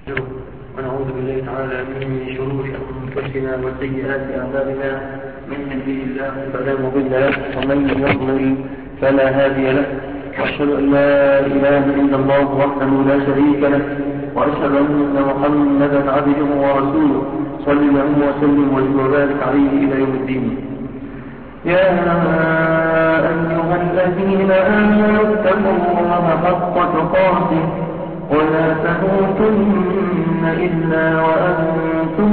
ونعوذ بالله تعالى من شرور انفسنا وسيئات اعمالنا من يهده الله فلا مضل له ومن يضلل فلا هادي له واشهد ان لا اله الا الله وحده لا شريك له واشهد ان محمدا عبده ورسوله صلى الله وسلم وبارك عليه الى يوم الدين يا أيها الذين آمنوا اتقوا الله حق تقاته ولا تموتن إلا وأنتم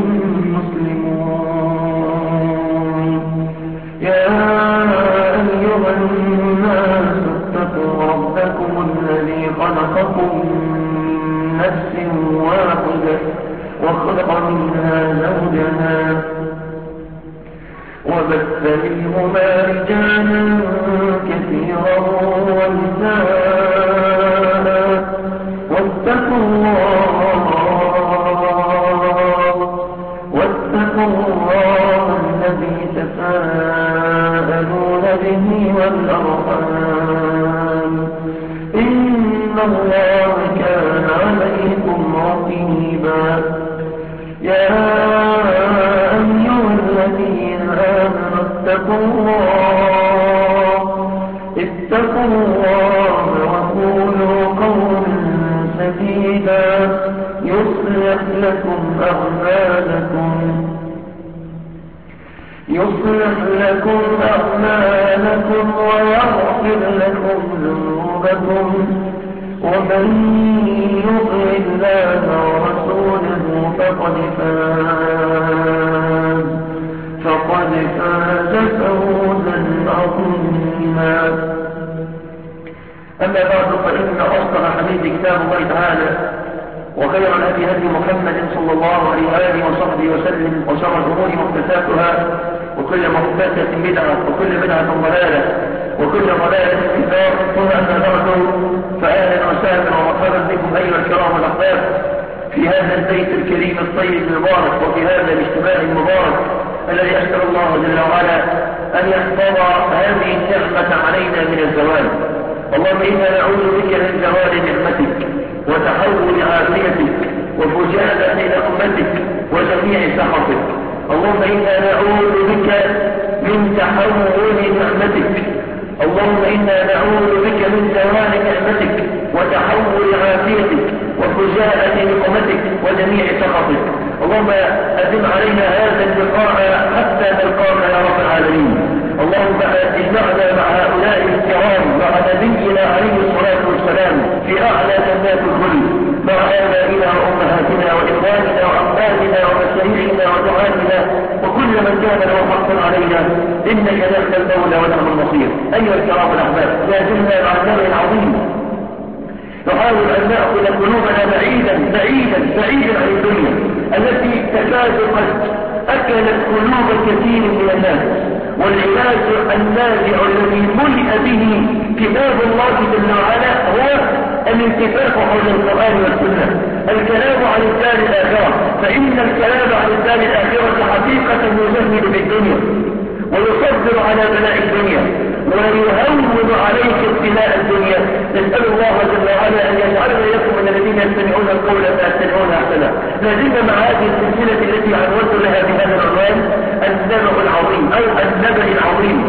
مسلمون يا أيها الناس اتقوا ربكم الذي خلقكم من نفس واحدة وخلق منها زوجها وبث منهما رجالا كثيرا ونساء واتقوا الله واتقوا الله الذي تساءلون به والأرحام إن الله كان عليكم رقيبا يا أيها الذين آمنوا اتقوا الله اتقوا الله وقولوا قولا سديدا يصلح لكم أعمالكم يصلح لكم أعمالكم ويغفر لكم ذنوبكم ومن يطع الله ورسوله فقد فاز فقد فاز فوزا عظيما أما بعد فإن أصدق حديث كتاب الله تعالى وخير الهدي هدي محمد صلى الله عليه وآله وصحبه وسلم وشر الأمور محدثاتها وكل محدثة بدعة وكل بدعة ضلالة وكل ضلالة في النار ثم أما بعد فأهلا وسهلا ومرحبا بكم أيها الكرام الأحباب في هذا البيت الكريم الطيب المبارك وفي هذا الاجتماع المبارك الذي أسأل الله جل وعلا أن يحفظ هذه النعمة علينا من الزوال اللهم إنا نعوذ بك من زوال نعمتك وتحول عافيتك وفجاءة نقمتك وجميع سخطك اللهم إنا نعوذ بك من تحول نعمتك اللهم إنا نعوذ بك من زوال نعمتك وتحول عافيتك وفجاءة نقمتك وجميع سخطك اللهم أدم علينا هذا اللقاء حتى نلقاك يا رب العالمين اللهم اجمعنا مع هؤلاء الكرام مع نبينا عليه الصلاة والسلام في أعلى جنات الخلد مع آبائنا وأمهاتنا وإخواننا وأحبابنا ومشايخنا ودعاتنا وكل من كان له حق علينا إنك نحن المولى ونعم النصير أيها الكرام الأحباب لا زلنا مع النبي العظيم نحاول أن نأخذ قلوبنا بعيدا بعيدا بعيدا عن الدنيا التي تكاد قد أكلت قلوب كثير من الناس والعلاج النافع الذي ملئ به كتاب الله جل وعلا هو الانتفاق حول القرآن والسنة الكلام عن الدار الآخرة فإن الكلام عن الدار الآخرة حقيقة يزهد بالدنيا ويصبر على بلاء الدنيا ويهون عليك ابتلاء الدنيا نسأل الله جل وعلا أن يجعلنا لكم من الذين يستمعون القول فيتبعون أحسنه لازلنا مع هذه السلسلة التي عنونت لها بهذا العنوان النبأ العظيم أو النبأ العظيم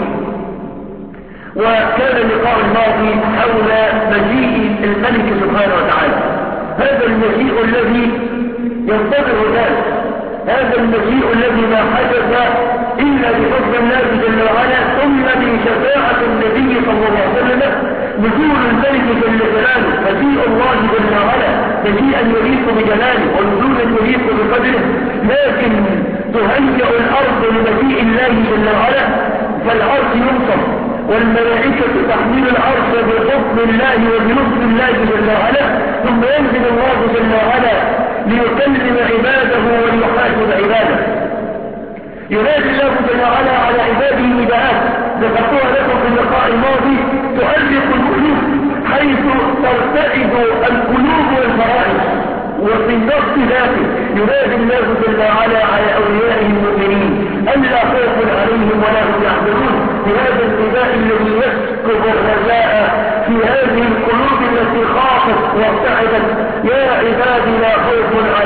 وكان اللقاء الماضي حول مجيء الملك سبحانه وتعالى هذا المجيء الذي ينتظر الناس هذا المجيء الذي ما حدث إلا بفضل الله جل وعلا ثم بشفاعة النبي صلى الله عليه وسلم نزول الملك جل جلاله مجيء الله جل وعلا مجيئا يليق بجلاله ونزولا يليق بقدره لكن تهيأ الأرض لمجيء الله جل وعلا فالعرش ينصب والملائكة تحمل العرش بحكم الله وبنصر الله جل وعلا ثم ينزل الله جل وعلا ليكلم عباده وليحاسب عباده ينادي الله جل وعلا على عباده نداءات ذكرتها لكم في اللقاء الماضي تؤلق القلوب حيث ترتعد القلوب والفرائض وفي النص ذاته ينادي الله جل وعلا على اوليائه المؤمنين الا خوف عليهم ولا هم يحزنون بهذا النداء الذي يسكب الرجاء في هذه القلوب التي خافت وارتعدت يا عبادي لا خوف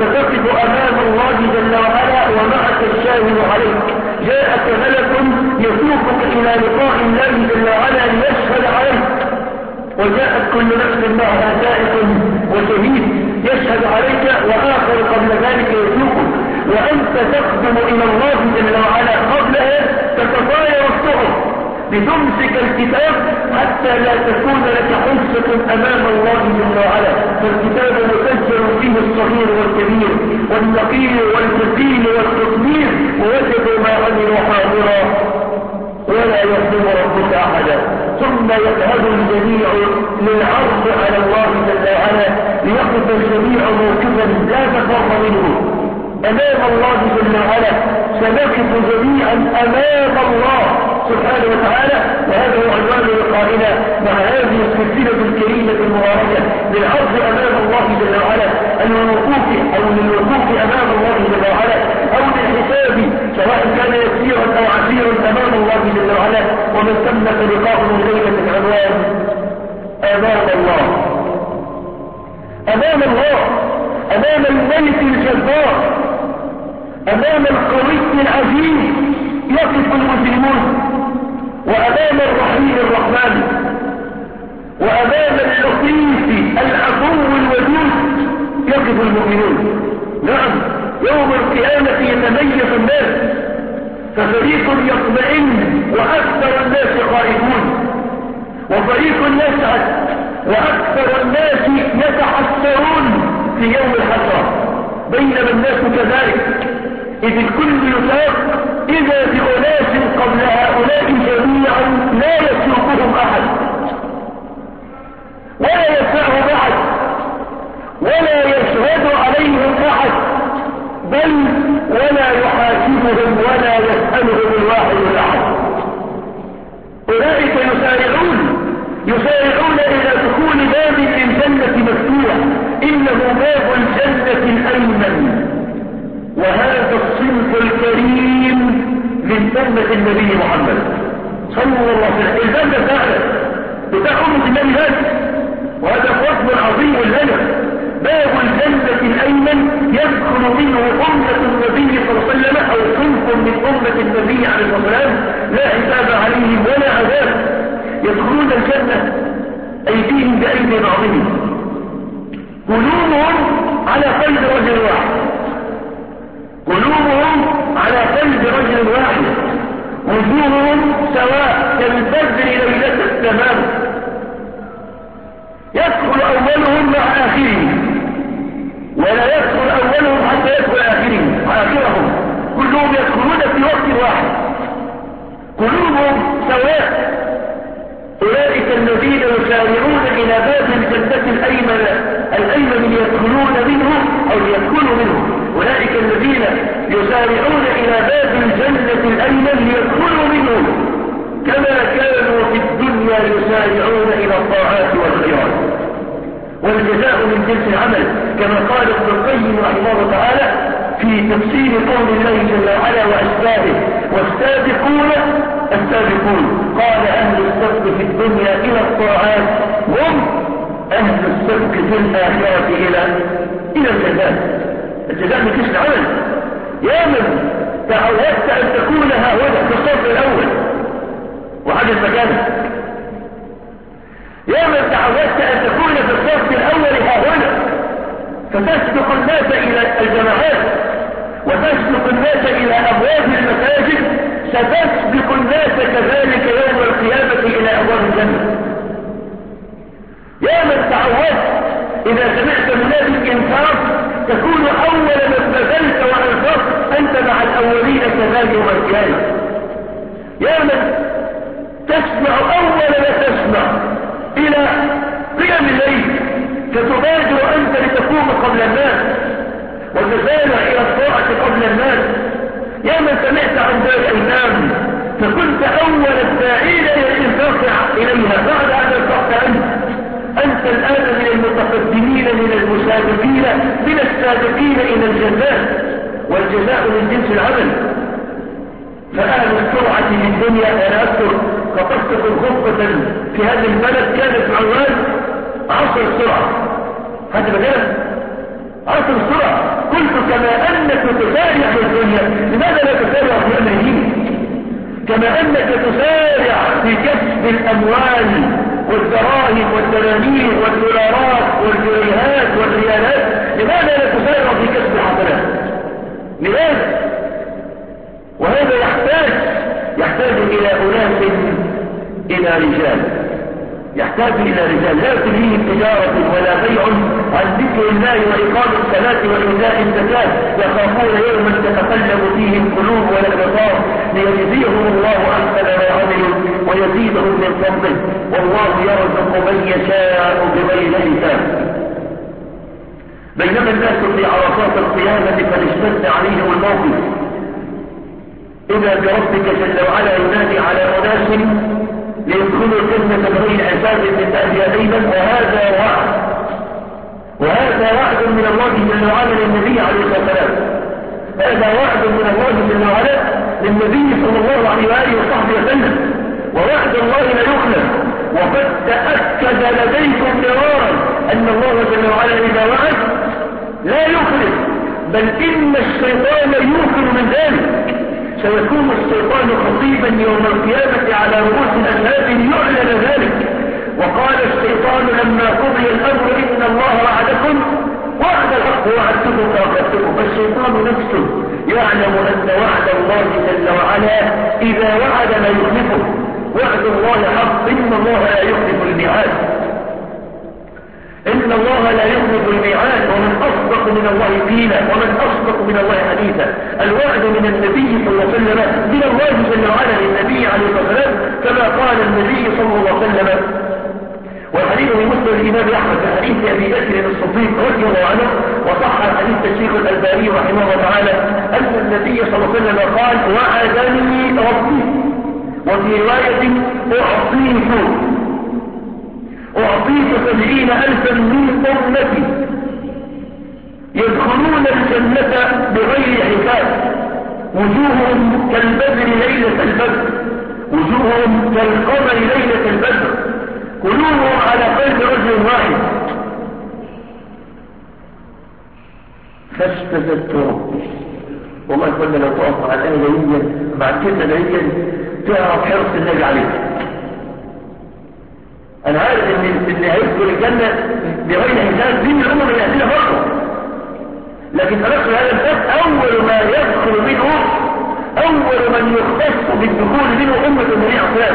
ستقف أمام الله جل وعلا ومعك الشاهد عليك جاءك ملك يسوقك إلى لقاء الله جل وعلا ليشهد عليك وجاءت كل نفس معها سائق وشهيد يشهد عليك وآخر قبل ذلك يسوقك وأنت تقدم إلى الله جل وعلا قبلها تتطاير الصحف لتمسك الكتاب حتى لا تكون لك حجة أمام الله جل وعلا فالكتاب مسجل فيه الصغير والكبير والنقيل والجزيل والتصمير ووجدوا ما عملوا حاضرا ولا يظلم ربك أحدا ثم يذهب الجميع للعرض على الله جل وعلا ليقف الجميع موقفا لا تفر منه أمام الله جل وعلا سنقف جميعا أمام الله سبحانه وتعالى وهذا هو عنوان لقائنا مع هذه السلسلة الكريمة المباركة للعرض أمام الله جل وعلا الوقوف أو للوقوف أمام الله جل وعلا أو للحساب سواء كان يسيرا أو عسيرا أمام الله جل وعلا ومن ثمة لقاء ليلة العنوان أمام الله أمام الله أمام الملك الجبار أمام القوي العزيز يقف المسلمون وأمام الرحيم الرحمن وأمام اللطيف العفو الودود يقف المؤمنون نعم يوم القيامة يتميز الناس ففريق يطمئن وأكثر الناس خائفون وفريق يسعد وأكثر الناس يتحسرون في يوم الحسرة بينما الناس كذلك إذ الكل يساق إذا بأناس قبل هؤلاء جميعا لا يسوقهم أحد ولا يسعهم أحد ولا يشهد عليهم أحد بل ولا يحاسبهم ولا يسألهم الواحد الأحد أولئك يسارعون يسارعون إلى دخول باب الجنة مفتوح إنه باب الجنة الأيمن وهذا الصنف الكريم من أمة النبي محمد صلى الله عليه وسلم الباب ده فعلا بتاع أمة النبي بس وهذا فضل عظيم لنا باب الجنة الأيمن يدخل منه أمة النبي صلى الله عليه وسلم أو صنف من أمة النبي عليه الصلاة والسلام لا حساب عليهم ولا عذاب يدخلون الجنة أيديهم بأيدي بعضهم قلوبهم على قلب رجل واحد قلوبهم على قلب رجل واحد وجوههم سواء كالبدر ليلة التمام يدخل أولهم مع آخرهم ولا يدخل أولهم حتى يدخل آخرهم آخرهم كلهم يدخلون في وقت واحد قلوبهم سواء أولئك الذين يسارعون إلى باب الجنة الأيمن الأيمن يدخلون منه أو يدخلوا منه أولئك الذين يسارعون إلى باب الجنة الأيمن ليدخلوا منه كما كانوا في الدنيا يسارعون إلى الطاعات والخيرات والجزاء من جنس العمل كما قال ابن القيم رحمه الله تعالى في تفسير قول الله جل وعلا وأسبابه والسابقون السابقون قال أهل السبق في الدنيا إلى الطاعات هم أهل السبق في الآخرة إلى إلى الجزاء الجزاء من كسر العمل يا من تعودت أن تكون هاهنا في الصف الأول وحدث مكانك يا من تعودت أن تكون في الصف الأول هاهنا فتسبق الناس إلى الجماعات وتسبق الناس إلى أبواب المساجد ستسبق الناس كذلك يوم القيامة إلى أبواب الجنة يا من تعودت إذا سمعت منادي الإنفاق تكون أول ما ابتذلت وأنفقت أنت مع الأولين كذلك يوم القيامة يا من تسمع أول ما تسمع إلى قيام الليل فتبادر أنت لتقوم قبل الناس وتسارع إلى الطاعة قبل الناس يا من سمعت عن ذلك الأيام فكنت أول الداعين إلى الإنفاق إليها بعد أن انفقت أنت أنت الآن من المتقدمين من المسابقين من السابقين إلى الجزاء والجزاء من جنس العمل فأهل السرعة في الدنيا أنا أذكر خطفتكم خطة في هذا البلد كانت عنوان عصر السرعة هذا مجال عصر السرعة قلت كما أنك تسارع في الدنيا لماذا لا تسارع في أمر دينك كما أنك تسارع في كسب الأموال والدراهم والدنانير والدولارات والجنيهات والريالات لماذا لا تسارع في كسب الحسنات لماذا وهذا يحتاج يحتاج إلى أناس إلى رجال يحتاج إلى رجال لا تلهيهم تجارة ولا بيع عن ذكر الله وإقام الصلاة وإيتاء الزكاة يخافون يوما تتقلب فيه القلوب والأبصار ليجزيهم الله أحسن ما عملوا ويزيدهم من فضله والله يرزق من يشاء بغير حساب بينما الناس في عرفات القيامة قد اشتد عليهم الموقف إذا بربك جل وعلا ينادي على أناس ليدخلوا الجنة بغير حساب من أهل أيضا وهذا وعد وهذا وعد من الله جل وعلا للنبي عليه الصلاة والسلام هذا وعد من الله جل وعلا للنبي صلى الله عليه وآله وصحبه وسلم ووعد الله لا يخلف وقد تأكد لديكم مرارا أن الله جل وعلا إذا وعد لا يخلف بل إن الشيطان يوكل من ذلك سيكون الشيطان خطيبا يوم القيامة على رؤوس الأنهاب يعلن ذلك وقال الشيطان لما قضي الأمر إن الله وعدكم وعد الحق وعدتكم فأخذتكم فالشيطان نفسه يعلم أن وعد الله جل وعلا إذا وعد لا يخلفه وعد الله حق إن الله لا يخلف الميعاد إن الله لا يخلف الميعاد ومن أصدق من الله قيلا ومن أصدق من الله حديثا الوعد من النبي صلى الله عليه وسلم من الله جل وعلا للنبي عليه الصلاة والسلام كما قال النبي صلى الله عليه وسلم والحديث في مسلم الإمام أحمد في حديث أبي بكر الصديق رضي الله عنه وصح حديث الشيخ الألباني رحمه الله تعالى أن النبي صلى الله عليه وسلم قال وعدني ربي وفي رواية أعطيته أعطيت سبعين ألفا من أمتي يدخلون الجنة بغير حساب وجوههم كالبدر ليلة البدر وجوههم كالقمر ليلة البدر قلوبهم على قلب رجل واحد فاستزدت ربي والله كنا لو تقف على الآية دي بعد كده دي تعرف حرص النبي عليك انا عارف ان اللي هيدخل الجنة بغير حساب دي من الامم اللي يأتينا برضه لكن تنقل هذا الباب اول ما يدخل منه اول من يختص بالدخول منه امة النبي عليه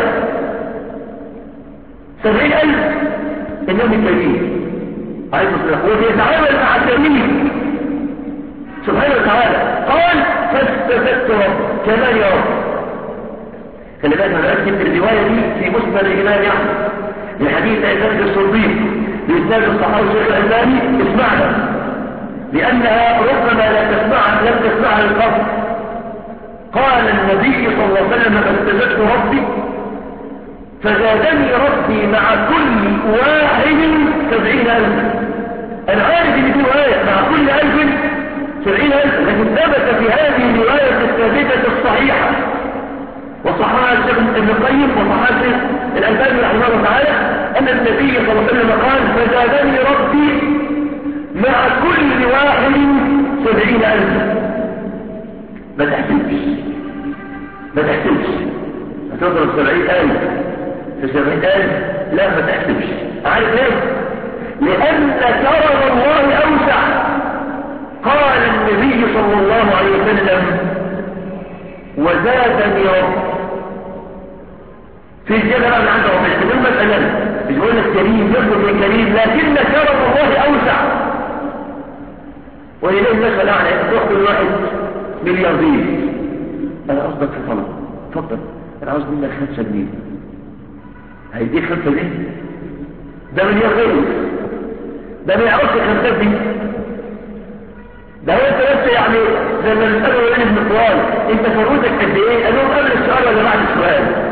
سبعين الف انهم التوحيد عايز الصلاح وبيتعامل مع التأمين سبحانه وتعالى قال فاستفدت رب كمان يا رب خلي بالك انا اكتب الروايه دي في مسند الامام احمد لحديث عباد الصديق لإسناد الصحابي الشيخ الألباني اسمعنا لأنها ربما لا تسمعها لم تسمعها القبر قال النبي صلى الله عليه وسلم فاستزدت ربي فزادني ربي مع كل واحد سبعين ألف أنا عارف إن في رواية مع كل ألف سبعين ألف لكن ثبت في هذه الرواية الثابتة الصحيحة وصححها الشيخ ابن القيم وصححها الشيخ الألباني رحمه الله تعالى أن النبي صلى الله عليه وسلم قال فزادني ربي مع كل واحد سبعين ألف ما تحسبش ما تحسبش هتضرب سبعين ألف في سبعين ألف لا ما تحسبش عارف ليه؟ لأن كرم الله أوسع قال النبي صلى الله عليه وسلم وزادني ربي في الجبل من عند ربنا بدون مسألة مش بقول لك كريم يخلق من كريم لكن كرم الله أوسع ولله المثل أعلى تروح واحد ملياردير أنا قصدك في طلب اتفضل أنا عاوز منك خمسة جنيه هيديك خمسة جنيه ده مليار غيره ده ما يعرفش خمسة دي ده هو انت بس يعني زي ما بنسأله وين ابن السؤال انت فروتك قد ايه؟ قال لهم قبل السؤال ولا بعد السؤال؟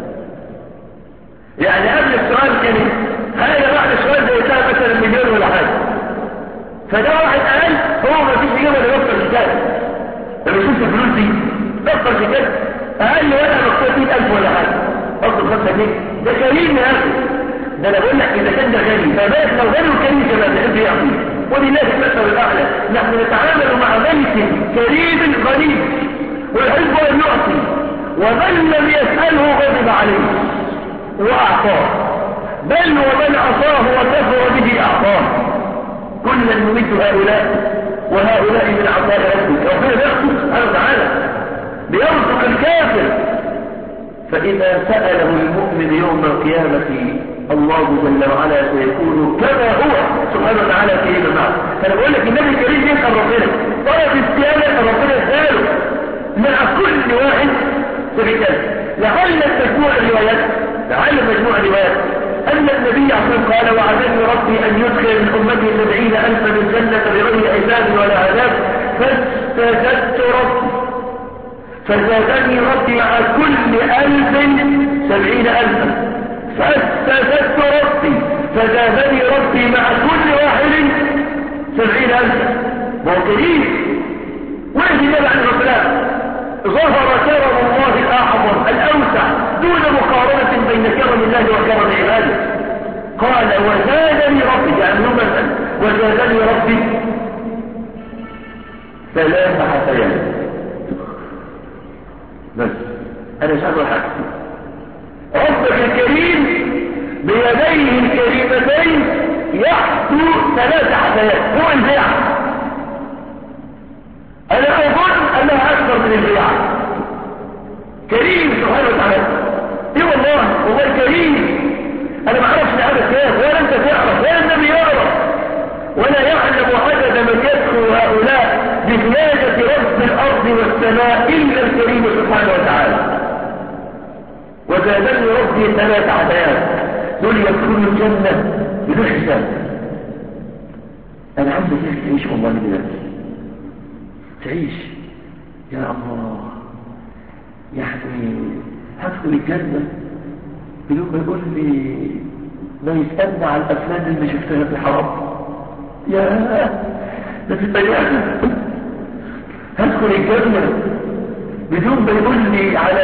يعني قبل السؤال كان هذا بعد السؤال زي كان مثلا مليون ولا حاجه فده واحد قال هو ما فيش اجابه لدكتور شكايه لما يشوف الفلوس دي دكتور شكايه اقل ولا مكتوب 100000 ولا حاجه اصل 5 جنيه ده كريم يا اخي ده انا بقول لك اذا كان ده غني فبالك لو غني وكريم كمان تحب يعطيه ولله المثل الأعلى نحن نتعامل مع بيت كريم غريب ويحب أن يعطي ومن لم يسأله غضب عليه وأعطاه بل ومن عصاه وكفر به أعطاه كلا نمد هؤلاء وهؤلاء من عطاء ربك ربنا بيخص سبحانه وتعالى بيرزق الكافر فإذا سأله المؤمن يوم القيامة الله جل وعلا سيكون كما هو سبحانه وتعالى في معه فأنا بقول لك النبي الكريم يسأل ربنا طلب استيانة ربنا يسأله مع كل واحد في لعل مجموع الروايات لعل مجموع الروايات أن النبي عليه قال وعدني ربي أن يدخل من أمتي سبعين ألفا من جنة بغير حساب ولا عذاب فاستزدت ربي فزادني ربي مع كل ألف سبعين ألفا فاستزدت ربي فزادني ربي مع كل واحد سبعين ألفا موكلين وين النبي عليه الصلاة ظهر كرم الله الأعظم الأوسع دون مقارنة بين كرم الله وكرم عباده قال وزادني ربي يعني مثلا وزادني ربي ثلاث حسيات بس أنا شعر حاجتي ربك الكريم بيديه الكريمتين يحدو ثلاث حسيات هو البيع أنا أظن أنها أكثر من البيع كريم سبحانه وتعالى ايه والله والله كريم انا ما اعرفش هذا كيف ولا انت تعرف ولا النبي يعرف ولا يعلم عدد من يدخل هؤلاء بزيادة رب الارض والسماء الا الكريم سبحانه وتعالى وزادني ربي ثلاث عدايات دول يدخلوا الجنة بدون حساب انا عاوز تعيش والله دلوقتي تعيش يا الله يعني هدخل الجنة بدون ما يقول لي ما يسألني على الأفلام اللي شفتها في الحرام يا ده في البيان هدخل الجنة بدون ما يقول لي على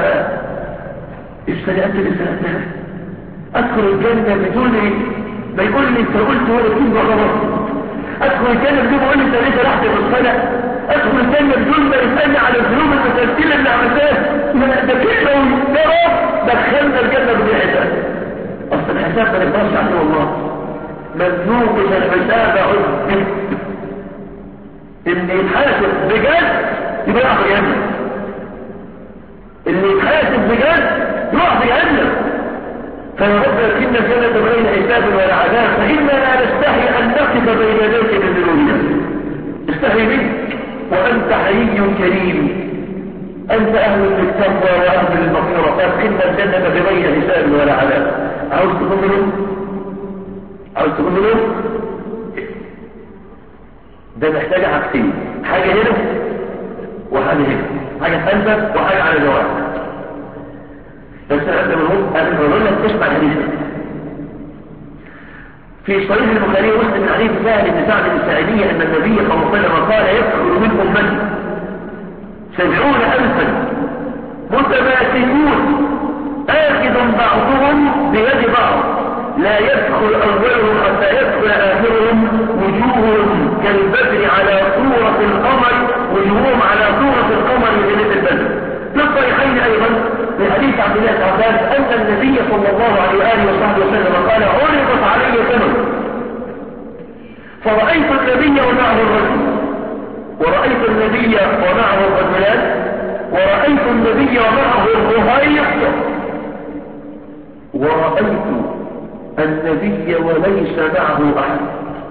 السنوات اللي سنتها أدخل الجنة بدون ما يقول لي انت قلت ولا كنت غلط أدخل الجنة بدون ما يقول لي انت ليه رحت في الصلاة ادخل الجنة بدون ما يسألني على الذنوب المتسلسلة اللي عملتها ده كده يا رب دخلنا الجنة بدون حساب اصل الحساب ما نقدرش عليه والله ممنوع الحساب عذب اللي يتحاسب بجد يبقى يقع في جهنم اللي يتحاسب بجد يقع في جهنم فيا رب لكن الجنة بغير حساب ولا عذاب فإنا لا نستحي أن نقف بين يديك بذنوبنا استحي منك وأنت حي كريم أنت أهل للتقوى وأهل للمغفرة فأدخلنا الجنة بغير حساب ولا عذاب عاوز تكون منهم عاوز تكون منهم ده محتاج حاجتين حاجة هنا وحاجة هنا حاجة ثالثة وحاجة على الجواب بس أنا قبل ما نقول قبل ما نقول لك تسمع الحديث في صحيح البخاري ومسلم من حديث سهل بن سعد الساعدية أن النبي صلى الله عليه وسلم قال يدخل من أمتي سبعون ألفا متماسكون آخذ بعضهم بيد بعض لا يدخل أولهم حتى يدخل آخرهم وجوههم كالبدر على صورة القمر وجوههم على صورة القمر من ليلة البدر في الصحيحين أيضا في حديث عبد الله بن عباس أن النبي صلى الله عليه وآله وصحبه وسلم قال عرضت علي ثمن فرأيت النبي ومعه الرجل ورأيت النبي ومعه الرجلان ورأيت النبي ومعه الرهيق ورأيت النبي وليس معه أحد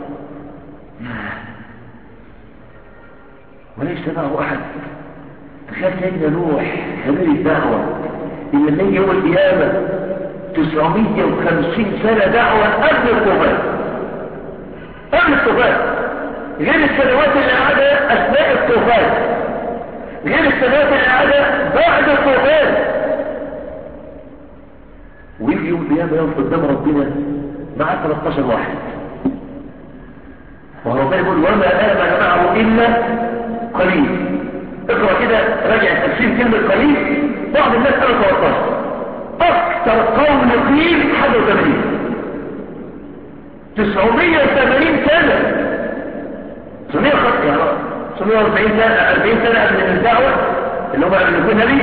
وليس معه أحد تخيل سيدنا نوح هذه الدعوة إن اللي يوم القيامة 950 سنة دعوة قبل الطوفان قبل الطوفان غير السنوات اللي قعدها أثناء الطوفان غير السنوات اللي قعدها بعد الطوفان ويجي يوم القيامة يوم قدام ربنا مع 13 واحد وربنا يقول وما آمن معه إلا قليل اقرأ كده راجع تفسير كلمة قليل بعض الناس قالوا 13 أكثر قول قيل 81 980 سنة 940 سنة 40 سنة قبل الدعوة اللي هم قبل يكون نبي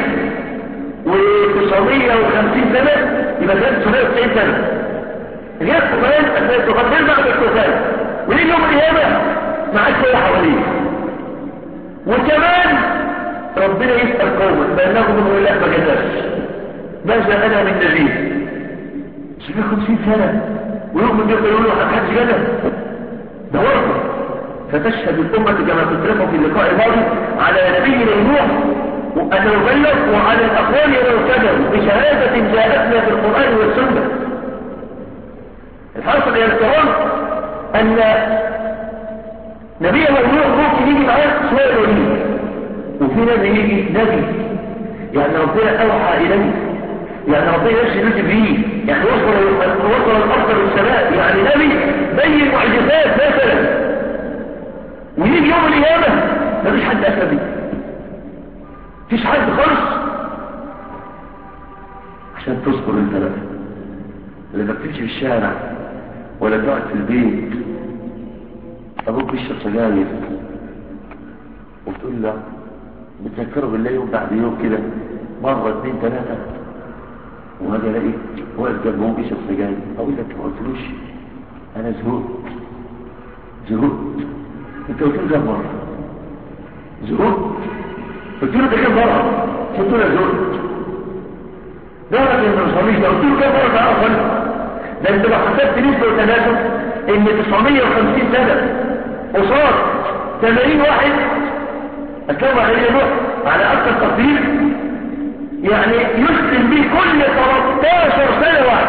و950 سنة يبقى كان 990 سنة الناس فقران تقدم بعد القتال وليه يوم القيامة معاك كل حواليه وكمان ربنا يسأل قومه بأنهم من الله ما جداش ماذا أنا من نبي 750 سنة ويؤمن بيه يقولوا له حد جدل ده ورطة فتشهد الأمة كما تتركه في اللقاء الماضي على نبينا نوح أن يبلغ وعلى الأقوال يرتدوا بشهادة جاءتنا في القرآن والسنة الحاصل يا الكرام أن نبي الله نوح ممكن يجي معاه سؤال وليه وفي نبي يجي نبي يعني ربنا أوحى إليه يعني ربنا يرسل جبريل يعني وصل وصل الأرض للسماء يعني نبي بين معجزات مثلا ويجي يوم القيامة مفيش حد أسلم بيه مفيش حد خالص عشان تصبر انت بقى لما بتمشي في الشارع ولا تقعد في البيت ابوك بيشرب سجاير وتقول له بتذكره بالله يوم بعد يوم كده مرة اثنين ثلاثة وهذا الاقي واقف جنبه بيشرب سجاير اقول لك ما قلتلوش انا زهقت زهقت انت قلت له كم مرة زهقت قلت له ده كم مرة قلت له زهقت ده انا ما بصليش ده قلت له كم مرة تعالى صلي ده انت لو حسبت نسبة وتناسب ان 950 سنة قصاد 80 واحد اتكلم عليه نوح على اكثر تقدير يعني يسلم به كل 13 سنة واحد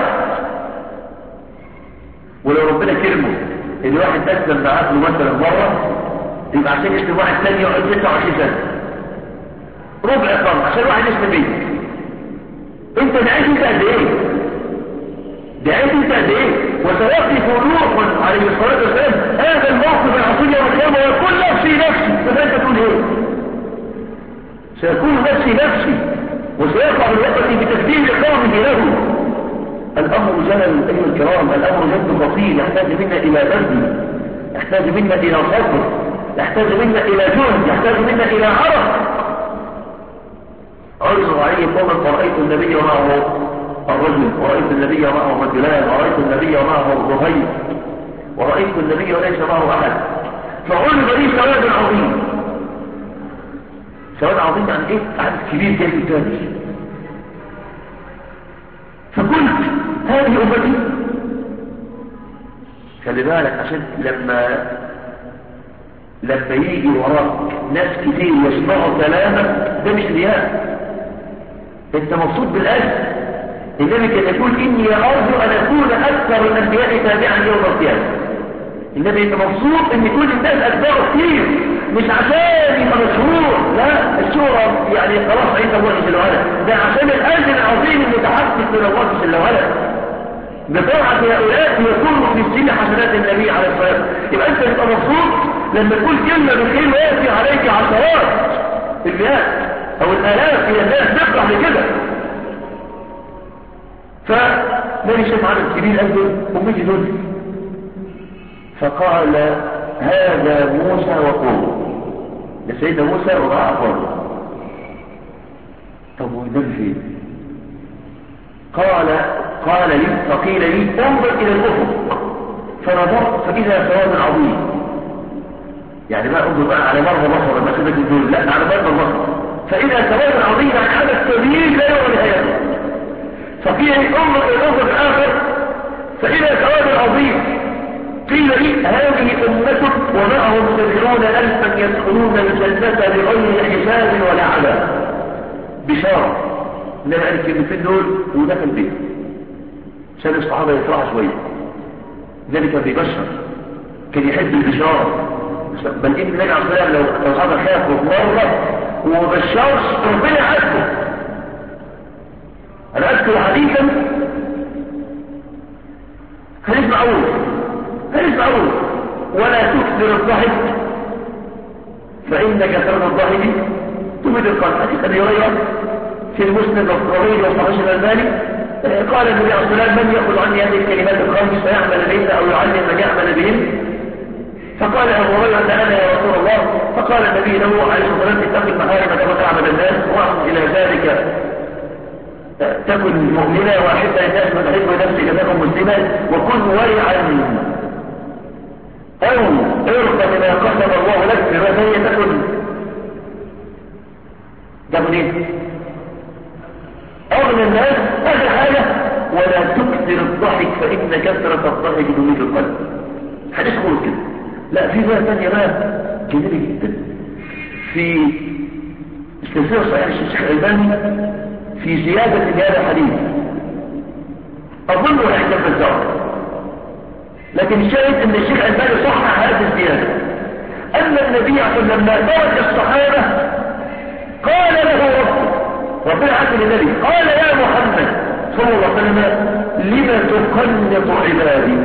ولو ربنا كرمه ان واحد اسلم معاه مثلا مرة يبقى عشان يسلم واحد ثاني يقعد 26 سنة ربع قرن عشان واحد يسلم بيه انت دعيت انت قد ايه دعيت انت قد ايه وسيقف نوح عليه الصلاة والسلام هذا الموقف العصيب يوم القيامة ويقول نفسي نفسي فما انت تقول ايه سيكون نفسي نفسي وسيقع الوقت بتسبيح قومه له الامر جلل ايها الكرام الامر جد خطير يحتاج منا الى بذل يحتاج منا الى صبر يحتاج منا الى جهد يحتاج منا الى عرق عرضوا عليه قوما فرأيت النبي ومعه الرجل ورأيت النبي ومعه الرجلان ورأيت النبي ومعه الرهيب ورأيت النبي وليس معه أحد فعرض لي سواد عظيم سواد عظيم عن ايه؟ عدد كبير جدا تاني فقلت هذه أمتي خلي بالك عشان لما لما يجي وراك ناس كتير يسمعوا كلامك ده مش رياء انت مبسوط بالاجر النبي كان يقول اني ارجو ان اكون اكثر الانبياء تابعا يوم القيامه النبي انت مبسوط ان يكون الناس اتباعه كتير مش عشان يبقى مشهور لا الشهرة يعني خلاص عيسى الله جل وعلا ده عشان الاجر العظيم المتحقق من الله جل وعلا بطاعة هؤلاء يكون في سن حسنات النبي عليه الصلاة والسلام يبقى انت تبقى مبسوط لما تقول كلمة بالخير ويأتي عليك عشرات المئات او الالاف من الناس تفرح لكده فمالي شاف عدد كبير قال امتي دول فقال هذا موسى وقومه ده سيدنا موسى وضع قومه طب ودول فين قال قال لي فقيل لي انظر الى الافق فنظرت فاذا سواد عظيم يعني ما انظر بقى على مرة بصر المسألة دول لا على مرة بصر فاذا سواد عظيم عن حدث كبير لا يرى نهايته فقيل لي انظر الى الافق الاخر فاذا سواد عظيم قيل لي هذه أمتك ومعهم سبعون ألفا يدخلون الجنة بغير حساب ولا عذاب بشارة إنما قال الكلمتين دول ودخل بيه عشان الصحابة يفرحوا شوية النبي كان بيبشر كان يحب البشارة بل إن النبي عليه الصلاة لو الصحابة خافوا مرة وما بشرش ربنا عاتبه أنا أذكر حديثا هنسمعوه هنسمعوه ولا تكثر الضحك فإن كثرة الضحك تمد القلب حديث أبي هريرة في المسند الطويل وصحيح الألباني قال النبي عليه الصلاة والسلام من يأخذ عني هذه الكلمات الخمس فيعمل بهن أو يعلم من يعمل بهن فقال أبو هريرة أنا يا رسول الله فقال النبي له عليه الصلاة والسلام اتق المحارم كما تعبد الناس واعصم إلى ذلك تكن مؤمنا وأحب الناس وتحب نفسك تكن مسلما وكن ورعا أو ارضى بما قسم الله لك فهي تكن تكن ايه؟ أغنى الناس هذا حاجة ولا تكثر الضحك فإن كثرة الضحك تميت القلب حديث خلق كده لا في بقى ثانية بقى جميلة جدا في استنسير صحيح الشيخ الألباني في زيادة هذا الحديث أظن احتفل الزهر لكن الشاهد ان الشيخ الألباني صحح هذه الزيادة أن النبي صلى الله عليه وسلم لما ترك الصحابة قال له ربه ربنا عز للنبي قال يا محمد صلى الله عليه وسلم لما تقنط عبادي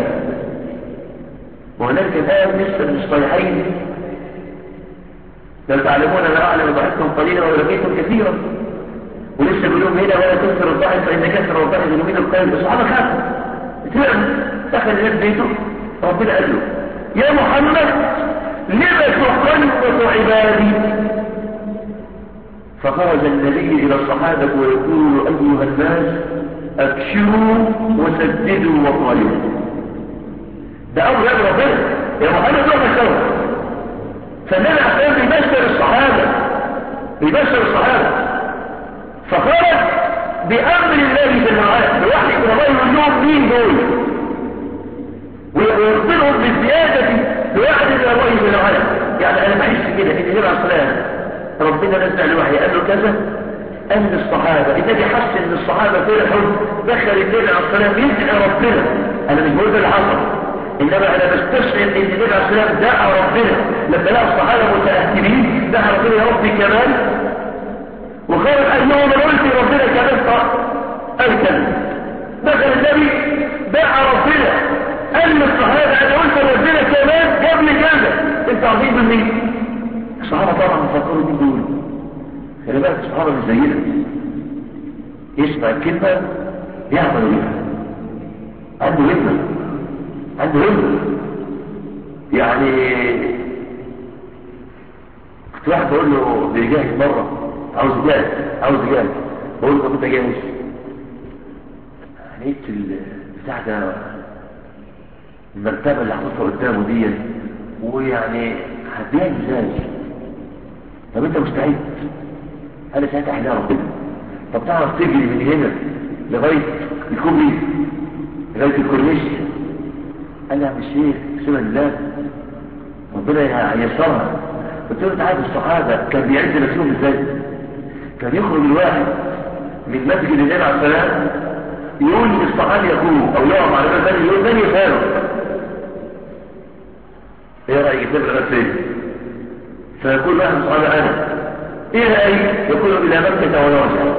وهناك آية لسه من الصحيحين لو تعلمون أنا أعلم ضحكتم قليلا ولقيتم كثيرا ولسه بيقولون هنا ولا تكثر الضحك فإن كثر الضحك يمين القلب الصحابة خافوا اتفهم دخل الناس بيته ربنا قال له يا محمد لما تقنط عبادي فخرج النبي إلى الصحابة ويقول أيها الناس أبشروا وسددوا وطالبوا ده أمر يا ربنا يا محمد هو مشترك فالنبي عشان بيبشر الصحابة بيبشر الصحابة فخرج بأمر الله جل وعلا بوحي من الله يقول لهم مين دول ويخبرهم بالزيادة بوحي من الله جل وعلا يعني أنا بحس كده إن النبي عليه الصلاة ربنا نزل الوحي قال له كذا أن الصحابة النبي حس إن الصحابة فرحوا دخل النبي عليه الصلاة يدعي ربنا أنا مش بقول ده اللي حصل إنما أنا بستشعر إن النبي عليه الصلاة دعا ربنا لما لقى الصحابة متأثرين دعا ربنا يا ربي كمان وخرج قال له أنا قلت ربنا كمان قال كذا دخل النبي دعا ربنا قال للصحابة أنا قلت ربنا كمان قبل كذا أنت عظيم بالمين الصحابة طبعا فكروا دي دول خلي بالك الصحابة مش زينا يسمع الكلمة يعمل بيها عنده همة عنده همة يعني كنت واحد بقول له بيجاهز مرة عاوز جاهز عاوز جاهز بقول له كنت جاهز لقيت البتاع ده المرتبة اللي حاططها قدامه دي ويعني هديها ازاي طب انت مستعد انا ساعتها احلى ربنا طب تعرف تجري من هنا لغايه الكوبري لغايه الكورنيش قال لي يا الشيخ بسم الله ربنا ييسرها قلت له انت عارف الصحابه كان بيعد نفسهم ازاي كان يخرج الواحد من مسجد النبي عليه السلام يقول للصحابي يقوم او يقف على باب ثاني يقول ثاني يفارق ايه رايك تبقى غسل فيقول واحد من الصحابه انا ايه رايك يقول الى مكه ويرجع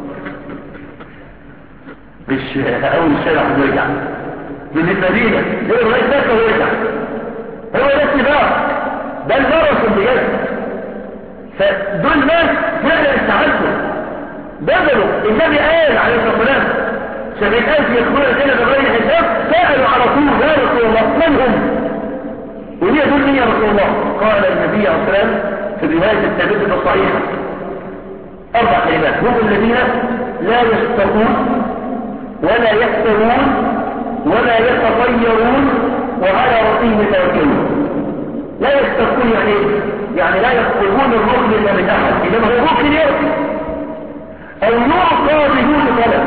مش اول الشارع ويرجع من المدينه يقول لغايه مكه ويرجع هو ده اتفاق ده الماراثون بجد فدول ناس فعلا استعدوا بذلوا النبي قال عليه الصلاه والسلام سبعين ألف يدخلون الجنة بغير حساب سألوا على طول يا رسول الله من هم؟ وليه دول مين يا رسول الله؟ قال النبي عليه الصلاة والسلام في الرواية الثابتة الصحيحة أربع كلمات هم الذين لا يستقون ولا يكترون ولا يتطيرون وعلى ربهم يتوكلون لا يستقون يعني يعني لا يطلبون الركن من أحد إنما هو ركن يأتي أو يعطى بدون طلب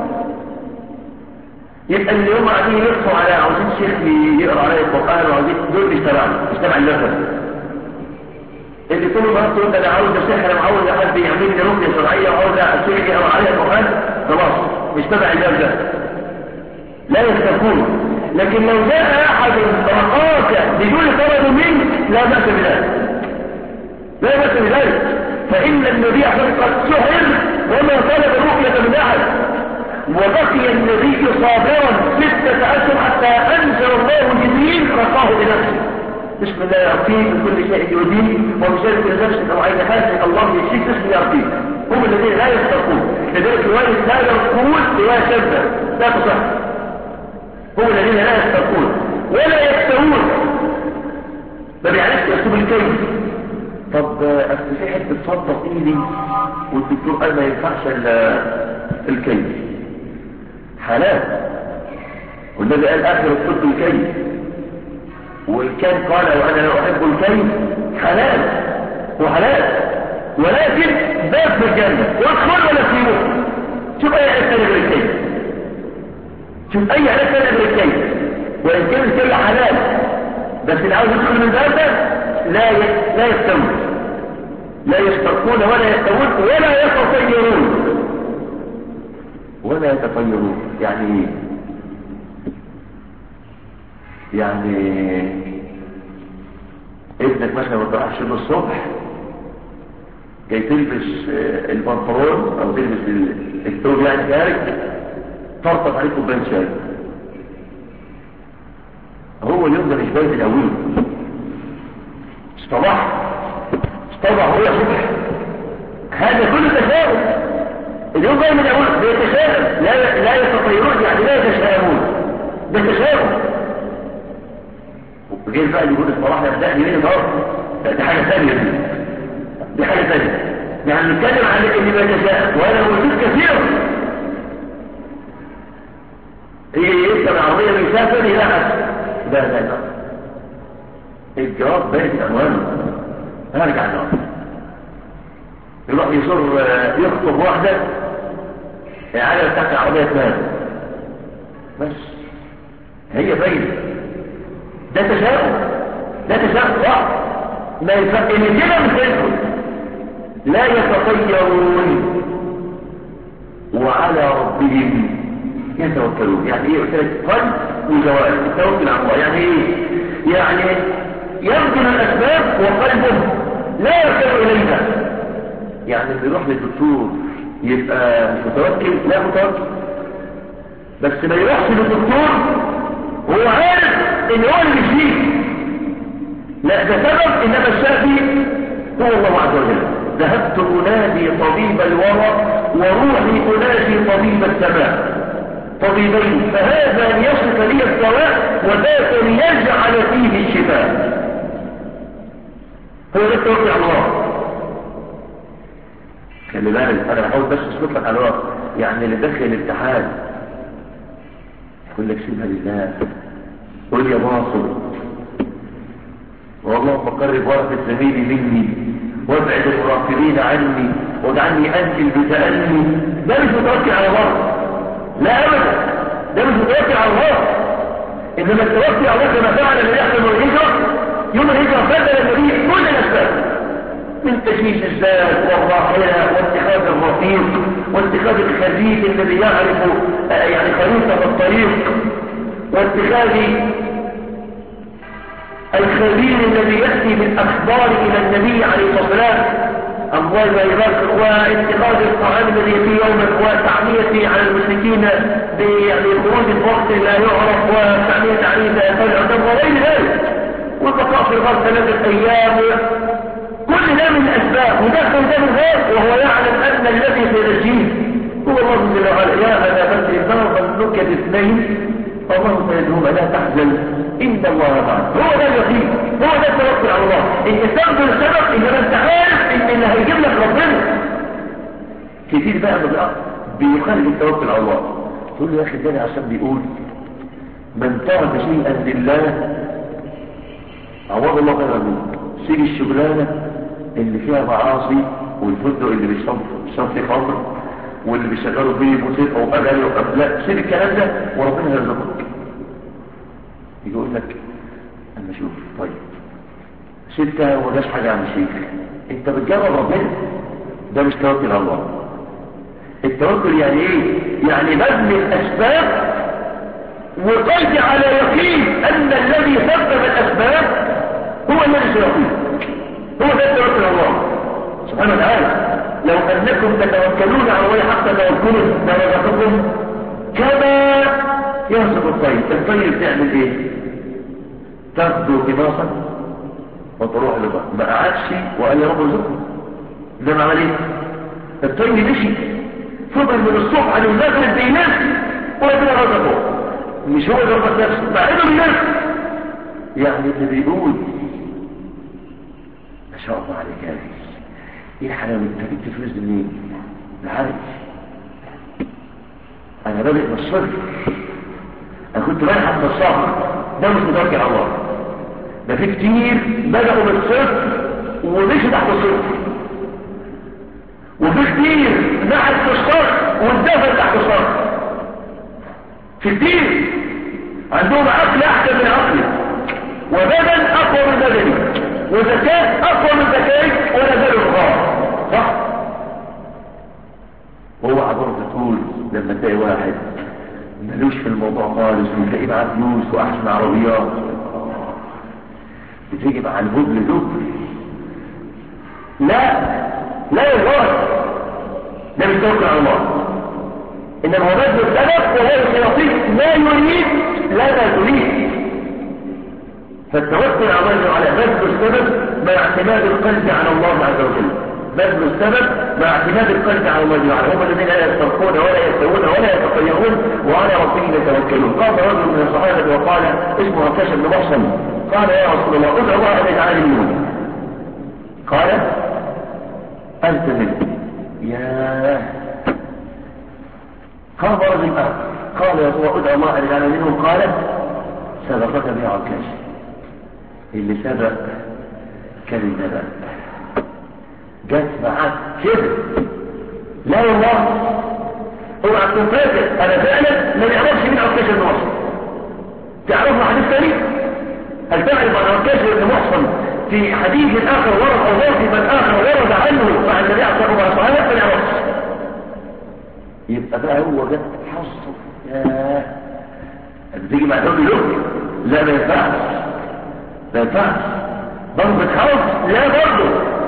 يبقى اللي هم قاعدين يقفوا على عاوزين شيخ يقرا عليه القران وعاوزين دول مش تبعنا مش تبع النفس اللي كل ما تقول انا عاوز شيخ انا عاوز حد يعمل لي ركن شرعيه وعاوز شيخ يقرا عليه القران خلاص مش تبع النفس ده لا يستكون لكن لو جاء احد رقاك بدون طلب منك لا باس بذلك لا باس بذلك فان النبي قد سهل وما طلب الرقيه من احد وبقي النبي صابرا ستة أشهر حتى أنزل الله جبريل رقاه بنفسه بسم الله يعطيه من كل شيء يؤذيه ومشارك لنفسك أو عين حاسك الله يشيك بسم يعطيه هم الذين لا يسترقون لذلك الوالد لا يرقون رواية شاذة لا تصح هم الذين لا يسترقون ولا يكتوون ما بيعرفش يكتب الكيف طب اصل في حته صدق ايدي والدكتور قال ما ينفعش الكيف حلال والنبي قال اخر الطب الكيف والكان قال وانا لا احب الكيف حلال وحلال ولكن باب في الجنه وادخل ولا تسيبه شوف اي علاج ثاني غير الكيف شوف اي علاج ثاني غير الكيف وان كان الكيف حلال بس اللي عاوز يدخل من الباب ده لا لا يستوي لا يشتركون ولا يستوون ولا يتطيرون ولا يتطيرون يعني ايه يعني ابنك مثلا ما تروحش له الصبح جاي تلبس البنطلون او تلبس الثوب يعني خارج طرطف عليك كوبايه شاي هو اليوم ده مش باين من اوله اصطبح اصطبح هو صبح هذا كله تشاؤم اليوم باين من اوله بيتشاؤم لا لا يتطيرون يعني لا يتشاؤمون ده تشاؤم وغير بقى اللي يقول الصراحه يبدا لي من النهارده دي حاجه ثانيه دي دي حاجه ثانيه يعني نتكلم عن اللي بيتشاءم وهذا موجود كثير هي يركب العربيه بيسافر يلعب لا لا لا الجواب بارد عنوانه هرجع الجواب يروح يزور يخطب واحدة العجلة بتاعت العربية تمام بس هي باينة ده تشاؤم ده تشاؤم صح ما يفرق ان كده مثلكم لا يتطيرون وعلى ربهم يتوكلون يعني ايه قلت لك قلب وجوارح التوكل على الله يعني ايه يعني يمكن الاسباب وقلبه لا يركب اليها يعني اللي يروح للدكتور يبقى متوكل لا متوكل بس ما يروحش للدكتور وهو عارف ان هو اللي فيه لا ده سبب انما الشافي هو الله عز وجل ذهبت انادي طبيب الورى وروحي انادي طبيب السماء طبيبين فهذا ليصف لي الدواء وذاك ليجعل فيه الشفاء هو ده التوكل على الله خلي بالك انا بحاول بس اثبت لك على الوقت يعني اللي داخل الامتحان يقول لك سيبها لله قول يا باصر والله قرب ورقة زميلي مني وابعد المراقبين عني واجعلني انزل بتأني ده مش متوكل على الله لا ابدا ده مش متوكل على الله انما التوكل على الله كما فعل الذي يحصل الهجره يوم الهجره بدل النبي كل الاسباب من تجهيز الزاد والراحله واتخاذ الرفيق واتخاذ الخزيز الذي يعرف يعني خريطه الطريق واتخاذ الخبير الذي ياتي بالاخبار الى النبي عليه الصلاه والسلام الله لا يبارك واتخاذ الطعام الذي في يوم وتعميته على المشركين يعني خروج الوقت لا يعرف وتعمية عليه فيقول عدم وغير ذلك والبقاء في الغرب ثلاثة أيام كل ده من الأسباب ودخل ده من غير وهو يعلم أن الذي سينجيه هو الله جل وعلا يا أبا بكر ضربا لك باثنين الله سيدهما لا تحزن إن الله معنا هو ده اليقين هو ده التوكل على الله إن تبذل السبب إنما أنت عارف إن اللي هيجيب لك ربنا كتير بقى من الأرض بيخالف التوكل على الله تقول له يا أخي الدنيا عشان بيقول من ترك شيئا لله عوض الله خيرا منه سيب الشغلانة اللي فيها معاصي والفندق اللي بيشرب فيه خمر واللي بيشغلوا فيه موسيقى واغاني وافلام سيب الكلام ده وربنا يرزقك يقول لك اما شوف طيب سبتها ولاش حاجه عن الشيخ انت بتجرب ربنا ده مش توكل على الله التوكل يعني ايه يعني بذل الاسباب وقلبي على يقين ان الذي سبب الاسباب هو الذي سيقيم هو ده التوكل على الله سبحانه وتعالى لو انكم تتوكلون على الله حق توكله لرزقكم كما يرزق الطير الطير تعمل ايه تغدو قباصا وتروح لبعض ما قعدش وقال يا رب ارزقني ده ما عمل ايه الطير مشي فضل من الصبح على المغرب بينام وربنا رزقه مش هو اللي رزق نفسه مع انه بينام يعني اللي بيقول شاء الله عليك يا أخي ايه الحلاوة انت جبت فلوس منين؟ لا عارف انا بادئ من الصفر انا كنت بلحق من الصفر ده مش متوكل على الله ده في كتير بدأوا من الصفر ومشوا تحت الصفر وفي كتير نحت في الصفر واتدفن تحت الصفر في كتير عندهم عقل احسن من عقلي وبدن اقوى من بدني وذكاء اقوى من ذكائي ولا زال الغار صح وهو عبارة تقول لما تلاقي واحد ملوش في الموضوع خالص وتلاقيه معاه فلوس واحسن عربيات بتيجي مع الهبل دبل لا لا يغار ده مش توكل على الله انما هو بذل السبب وهو الخلاصي لا يريد لا لا تريد فالتوكل على الله على بذل السبب مع اعتماد القلب على الله عز وجل بذل السبب مع اعتماد القلب على الله تعالى هم الذين لا يسترقون ولا يستوون ولا يتطيرون وعلى ربهم يتوكلون قال رجل من الصحابه وقال اسمه عكاش بن محصن قال يا رسول الله ادعو الله ان يجعلني منهم قال انت منه يا قال رجل اخر قال يا رسول الله ادعو الله ان يجعلني منهم قال سبقك بها عكاش اللي سبق كان النبأ جت معاك كده لا والله اوعى تكون فاكر انا فعلا ما نعرفش مين عكاش بن محصن تعرفوا حديث ثاني هل تعرف عن عكاش بن محصن في حديث اخر ورد او موقف اخر ورد عنه مع النبي عليه الصلاه والسلام ما نعرفش يبقى بقى هو جت حظه ياه بتيجي مع دول يلوك لا ما ينفعش ما ينفعش ضربة حظ لا برضه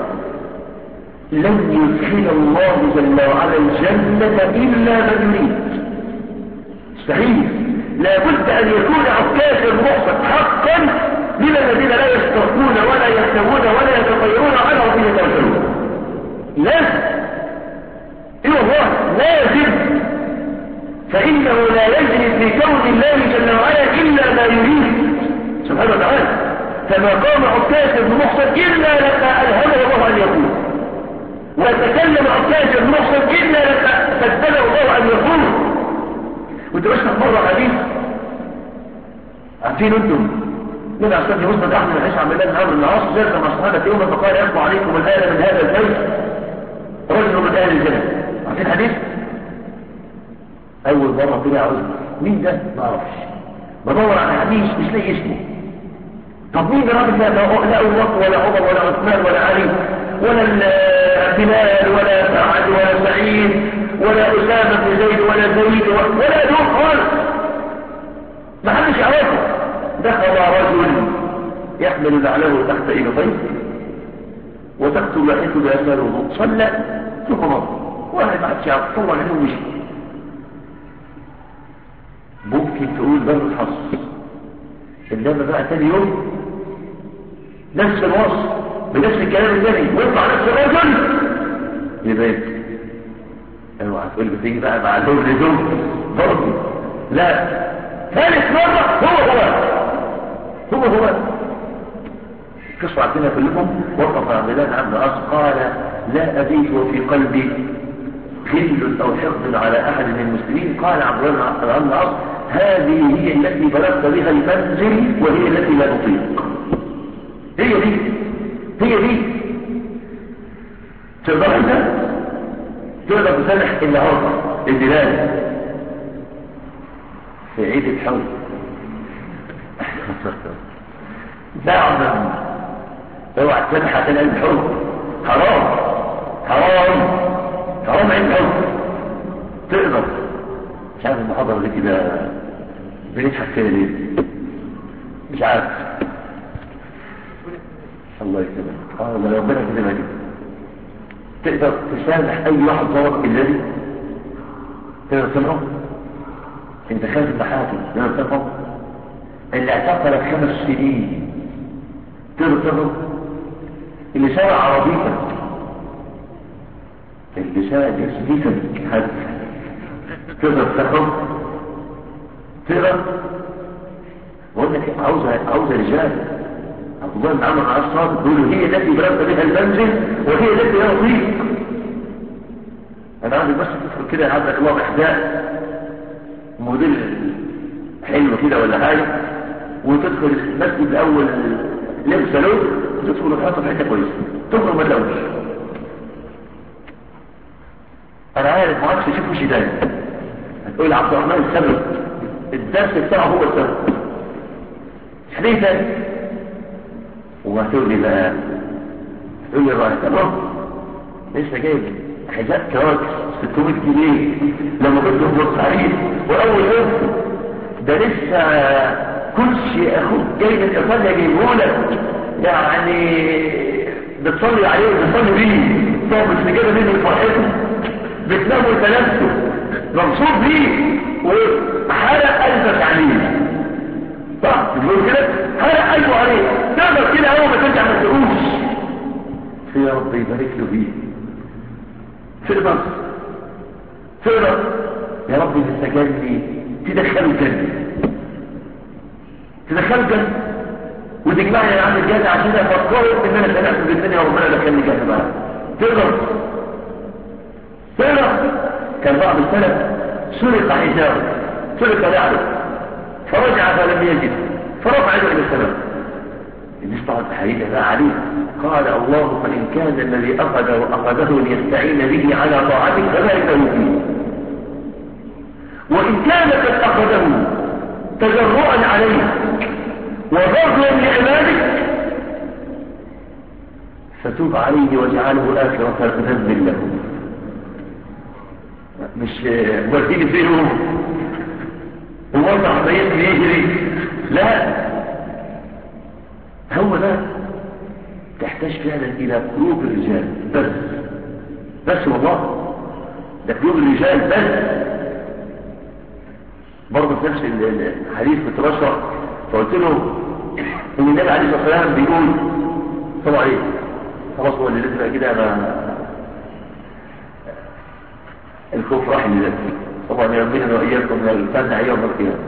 لن يدخل الله جل وعلا الجنة إلا من يريد مستحيل لابد أن يكون عكاش المحصن حقا من الذين لا يسترقون ولا يهتمون ولا يتطيرون على ربهم يتوكلون لازم ايه والله لازم فإنه لا يجري في كون الله جل وعلا إلا ما يريد سبحانه وتعالى فما قام عكاش بن محصن إلا لما ألهمه الله أن يقول وتكلم عكاش بن محصن إلا لما سدده الله أن يقول وانت بس مرة حديث عارفين انتم من أستاذ مسند أحمد بن عيسى عبد الله بن عمرو بن العاص جلس مع الصحابة يوما فقال يبقى عليكم الآن من هذا البيت رجل من أهل الجنة عارفين الحديث؟ أول مرة طلع عزم مين ده؟ ما أعرفش بدور على حديث مش لاقي اسمه طب مين الراجل ده؟ لا لا أبو بكر ولا عمر ولا عثمان ولا علي ولا بلال ولا سعد ولا سعيد ولا أسامة بن زيد ولا زيد ولا دول خالص ما حدش يعرفه دخل رجل يحمل نعله تحت إبطيه وتحت لحيته بأساره صلى ثم مضى واحد ما حدش يعرف طول عنه مشي ممكن تقول ضرب حظ انما بقى تاني يوم نفس الوصف بنفس الكلام النبي ويطلع نفس الرجل يبقى اوعى تقول بتيجي بقى مع دول لدول برضه لا ثالث مرة هو هو هو هو قصوا عندنا كلكم وقف عبد الله عبد العاص قال لا أبيت وفي قلبي خل أو حقد على أحد من المسلمين قال عبد الله عبد العاص هذه هي التي بلغت بها المنزل وهي التي لا تطيق هي دي هي دي تقدر انت تقدر تسامح النهارده البلاد في عيد الحول نعم اوعى تسامح عشان عيد الحول حرام حرام حرام عيد الحول تقدر مش عارف المحاضرة دي كده بنضحك فيها ليه مش عارف الله يكرمك اه ده ربنا كده دي تقدر تسامح اي واحد ظلمك الذي تقدر تسامحه انت خايف المحاكم تقدر تسامحه اللي اعتقلك خمس سنين تقدر تسامحه اللي سرق عربيتك اللي سرق جسديتك حد تقدر تسامحه تقدر بقول لك عاوزه عاوزه رجال عبد الله بن عمرو بن العاص بيقول هي التي بلغت بها المنزل وهي التي لا طريق انا عايز بس تدخل كده عندك الله احداء موديل حلو كده ولا حاجه وتدخل المسجد الاول لبس له وتدخل وتحط في حته كويسه تخرج ما تلوش انا عارف ما عادش اشوفه شيء تاني هتقول عبد الرحمن السبب الدرس بتاعه هو السبب ليه تاني وهتقول لي بقى تقول لي بقى تمام لسه جايب حذاء كراكس 600 جنيه لما كنت ببص عليه واول يوم ده لسه كرسي اخوك جاي من ايطاليا جايبه لك يعني بتصلي عليه وبتصلي بيه طب مش مجابه منه فرحته بتنام وتنفسه مبسوط بيه وحرق قلبك عليه صح تقول كده حرق قلبه عليه تقدر كده اول ما ترجع ما تقولش يا رب يبارك له فيه تقدر تقدر يا رب تستجاب لي تدخله الجنة تدخله الجنة وتجمعني يا عم الجنة عشان افكرت ان انا سمعت في الدنيا وربنا دخلني الجنة بقى تقدر تقدر كان بعض السلف سرق حجابه سرق لعبه فرجع فلم يجد فرفع يده الى السماء الناس طبعا حقيقة بقى عليه قال اللهم إن كان الذي أخذ وأخذه ليستعين به على طاعتك فبارك له فيه وإن كان قد أخذه تجرؤا عليه وبغيا لعبادك فتوب عليه واجعله آخرة ذنب له مش وديني فيهم ووضع بيت يجري لا هو ده تحتاج فعلا الى قلوب الرجال بس بس والله ده قلوب الرجال بس برضه في نفس الحديث كنت بشرح فقلت له ان النبي عليه الصلاه والسلام بيقول طبعا ايه خلاص هو اللي لسه كده انا الخوف راح لله طبعا ربنا واياكم من الفتنه يوم القيامه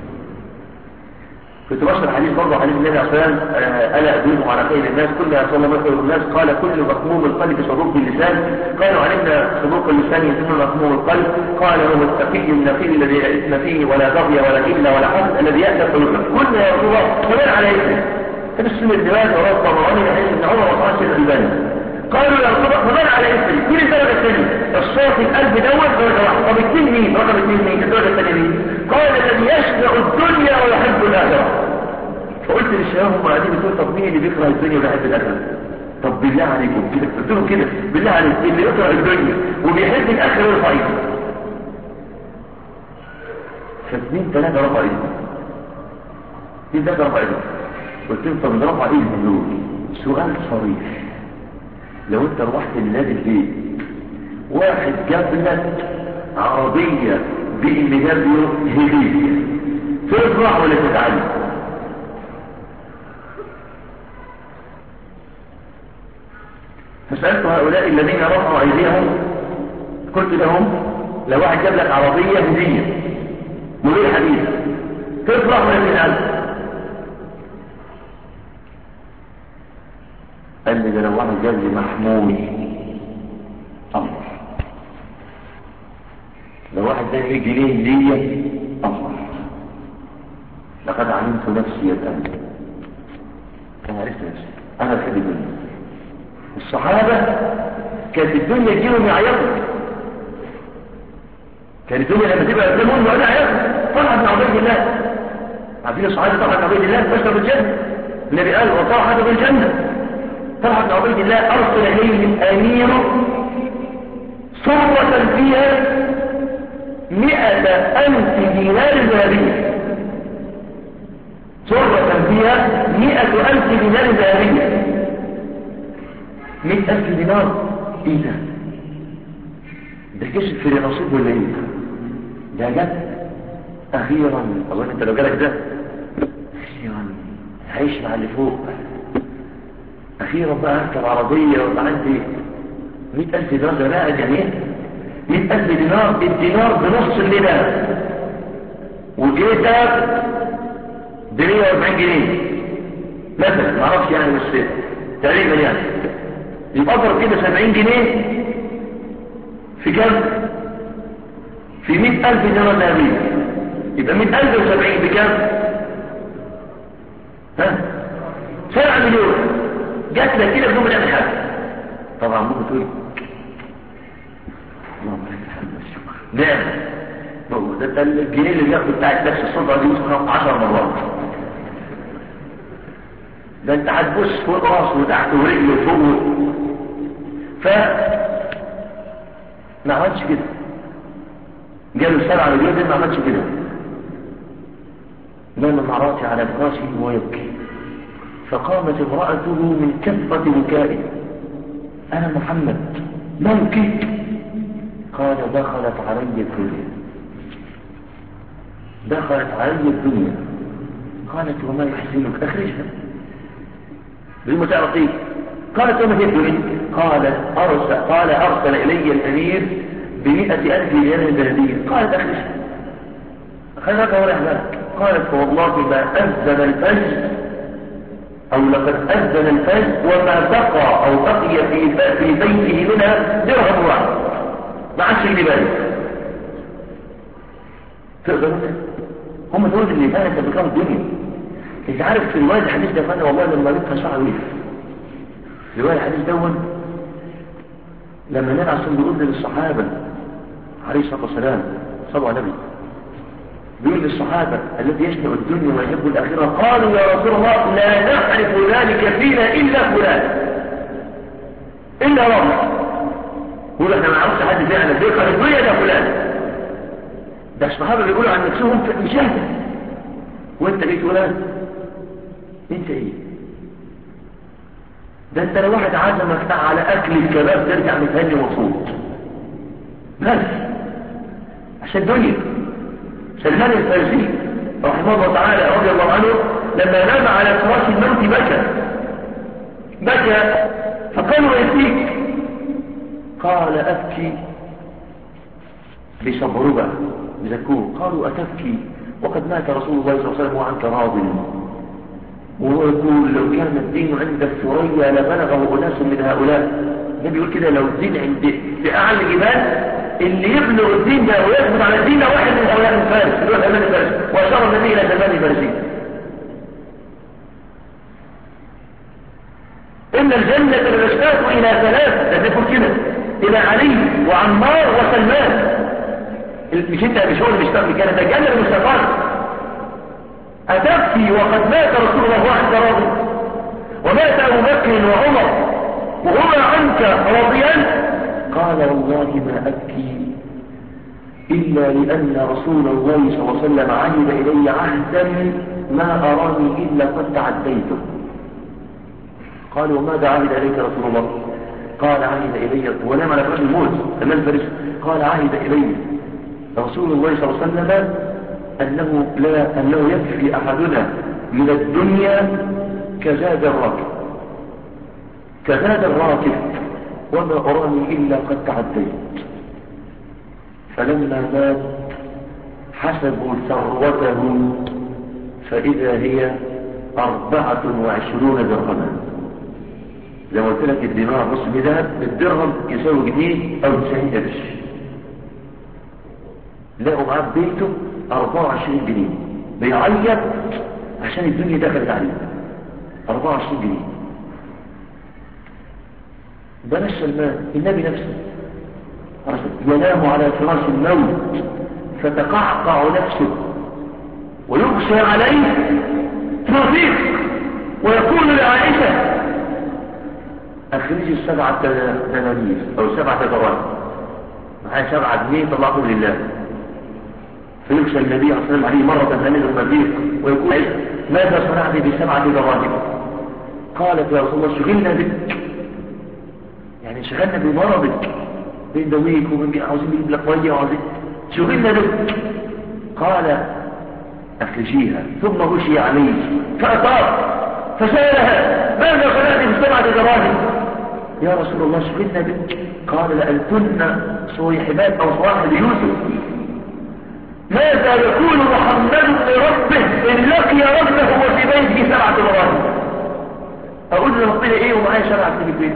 كنت بشرح حديث برضه حديث النبي عليه الصلاه والسلام الا ادلكم على خير الناس كلها صلى الله عليه الناس قال كل مخموم القلب صدوق اللسان قالوا علمنا صدوق اللسان يتم مخموم القلب قال هو التقي النقي الذي لا اثم فيه ولا بغي ولا الا ولا حسد الذي ياتي قلوبه قلنا يا رسول الله فمن على اثمه تبسم الدماغ وراء الطبراني من حديث ابن عمر وطاعه الالباني قالوا يا رسول الله فمن على اثمه مين الدرجه الثانيه الصوت القلب دوت درجه واحده طب اثنين مين رقم اثنين مين الدرجه الثانيه مين قال الذي يشبع الدنيا ويحب الاخره فقلت للشباب هم قاعدين بتقول طب مين اللي بيكره الدنيا وبيحب الاخره طب بالله عليكم كده قلت لهم كده بالله عليكم اللي يكره الدنيا وبيحب الاخره يرفع ايده فاثنين ثلاثه رفع ايده اثنين ثلاثه رفع ايده قلت لهم طب رفع ايده دول سؤال صريح لو انت روحت لنادي البيت واحد جاب لك عربيه بي ام دبليو هديه تفرح ولا تتعلم فسألت هؤلاء الذين رفعوا أيديهم قلت لهم لو واحد جاب لك عربية هدية مدير حديث تفرح ولا تزعل؟ قال لي ده لو واحد جاب لي محمول أفرح لو واحد جاب لي جنيه هدية أفرح لقد علمت نفسي الآن أنا عرفت نفسي أنا بحب الدنيا الصحابة كانت الدنيا تجيهم يعيطوا كانت الدنيا لما تبقى يسلمون وانا عيطوا طلع بن عبيد الله عارفين الصحابة طلع بن عبيد الله بشر بالجنة النبي قال وطاحة بالجنة طلع بن عبيد الله أرسل إليهم أمير صرة فيها مئة ألف دينار ذهبية صرة فيها مئة ألف دينار ذهبية مئة ألف دينار ايه ده ده كشف في نصيب ولا ايه ده جد اخيرا اظن انت لو جالك ده اخيرا عيش مع اللي فوق اخيرا بقى اركب عربية ويبقى عندي مئة ألف دينار ده لا يعني ايه مئة ألف دينار الدينار بنص الليلة والجنيه ده ب 140 جنيه مثلا ما اعرفش يعني بس تقريبا يعني يبقى اضرب كده 70 جنيه في كام في 100000 دينار ذهبيه يبقى 100000 و70 بكام ها 7 مليون جات لك كده بدون ما حاجه طبعا ممكن تقول اللهم لك الحمد والشكر نعم ده الجنيه اللي بياخد بتاع نفس الصدره دي مثلا 10 مرات ده انت هتبص فوق راسه وتحت ورجله وفوق ف ما عملش كده جاله سبعة مليون ما عملش كده نام امرأتي على فراشه ويبكي فقامت امرأته من كثرة بكائه أنا محمد ما يبكيك قال دخلت علي الدنيا دخلت علي الدنيا قالت وما يحزنك أخرجها بما تعرف ايه قالت وما هي الدنيا قالت أرسل قال أرسل إلي الأمير بمئة ألف ريال ذهبية قالت أخرجها خلقك ولا بالك قالت فوالله ما أذن الفجر أو لقد أذن الفجر وما بقى أو بقي في في بيته منها درهم واحد ما عادش اللي بالك تقدر هم دول اللي بقى انت بكام الدنيا انت عارف في روايه الحديث ده فانا والله لما قريتها شعر وقف روايه الحديث دون لما النبي عليه بيقول للصحابه عليه الصلاه والسلام صلوا على النبي بيقول للصحابة الذي يشبع الدنيا ويحب الآخرة قالوا يا رسول الله لا نعرف ذلك فينا إلا فلان إلا رب يقول احنا ما نعرفش حد فينا ذلك الدنيا ده فلان ده الصحابة بيقولوا عن نفسهم مشاهدة وانت ليه فلان انت ايه ده انت لو واحد عزمك على اكل الكباب ترجع متهني مبسوط بس عشان الدنيا سلمان الفارسي رحمه الله تعالى رضي الله عنه لما نام على فراش الموت بكى بكى فقالوا يسيك قال أبكي بصبربة بزكوه قالوا أتبكي وقد مات رسول الله صلى الله عليه وسلم وعنك راض وهو يقول لو كان الدين عند الثريا لبلغه أناس من هؤلاء النبي يقول كده لو الدين عند في أعلى الجبال اللي يبلغ الدين ده ويثبت على الدين ده واحد من هؤلاء الفارس اللي هو سلمان الفارس وأشار النبي إلى سلمان الفارسي إن الجنة تشتاق إلى ثلاث ده يقول كده إلى علي وعمار وسلمان مش انت مش هو اللي بيشتاق كده ده الجنة المستقر أتبكي وقد مات رسول الله واحد راضي ومات أبو بكر وعمر وهما عنك راضيان قال والله ما أبكي إلا لأن رسول الله صلى الله عليه وسلم عهد إلي عهدا ما أراني إلا قد تعديته قال وماذا عهد إليك رسول الله قال عهد إلي ونام على فرج الموت تمام فرج قال عهد إلي رسول الله صلى الله عليه وسلم أنه, لا أنه يكفي أحدنا من الدنيا كزاد الراكب كزاد الراكب وما أراني إلا قد تعديت فلما مات حسبوا ثروته فإذا هي أربعة وعشرون درهما زي ما قلت لك الدينار نص بذهب الدرهم يساوي جنيه أو 90 قرش لقوا معاه بيته 24 جنيه بيعيط عشان الدنيا دخلت عليه 24 جنيه ده مش سلمان النبي نفسه ينام على فراش الموت فتقعقع نفسه ويغشى عليه ترفيق ويقول لعائشة أخرجي السبعة دنانير أو سبعة دراهم معايا سبعة جنيه طلعته لله فيغشى النبي صلى الله عليه وسلم عليه مرة ثانية المبيع ويقول ماذا صنعت بسبعة دراهم قالت يا رسول الله شغلنا بك يعني شغلنا بمرضك بين دويك وبين عاوزين نجيب لك ميه وعاوزين شغلنا بك قال أخرجيها ثم غشي عليه فأطار فسألها ماذا صنعت بسبعة دراهم يا رسول الله شغلنا بك قال لأنتن صويحبات أو صواحب يوسف ماذا يقول محمد لربه إن لقي ربه وفي بيته سبعة دراهم تقول ربنا ايه ومعايا شرع في البيت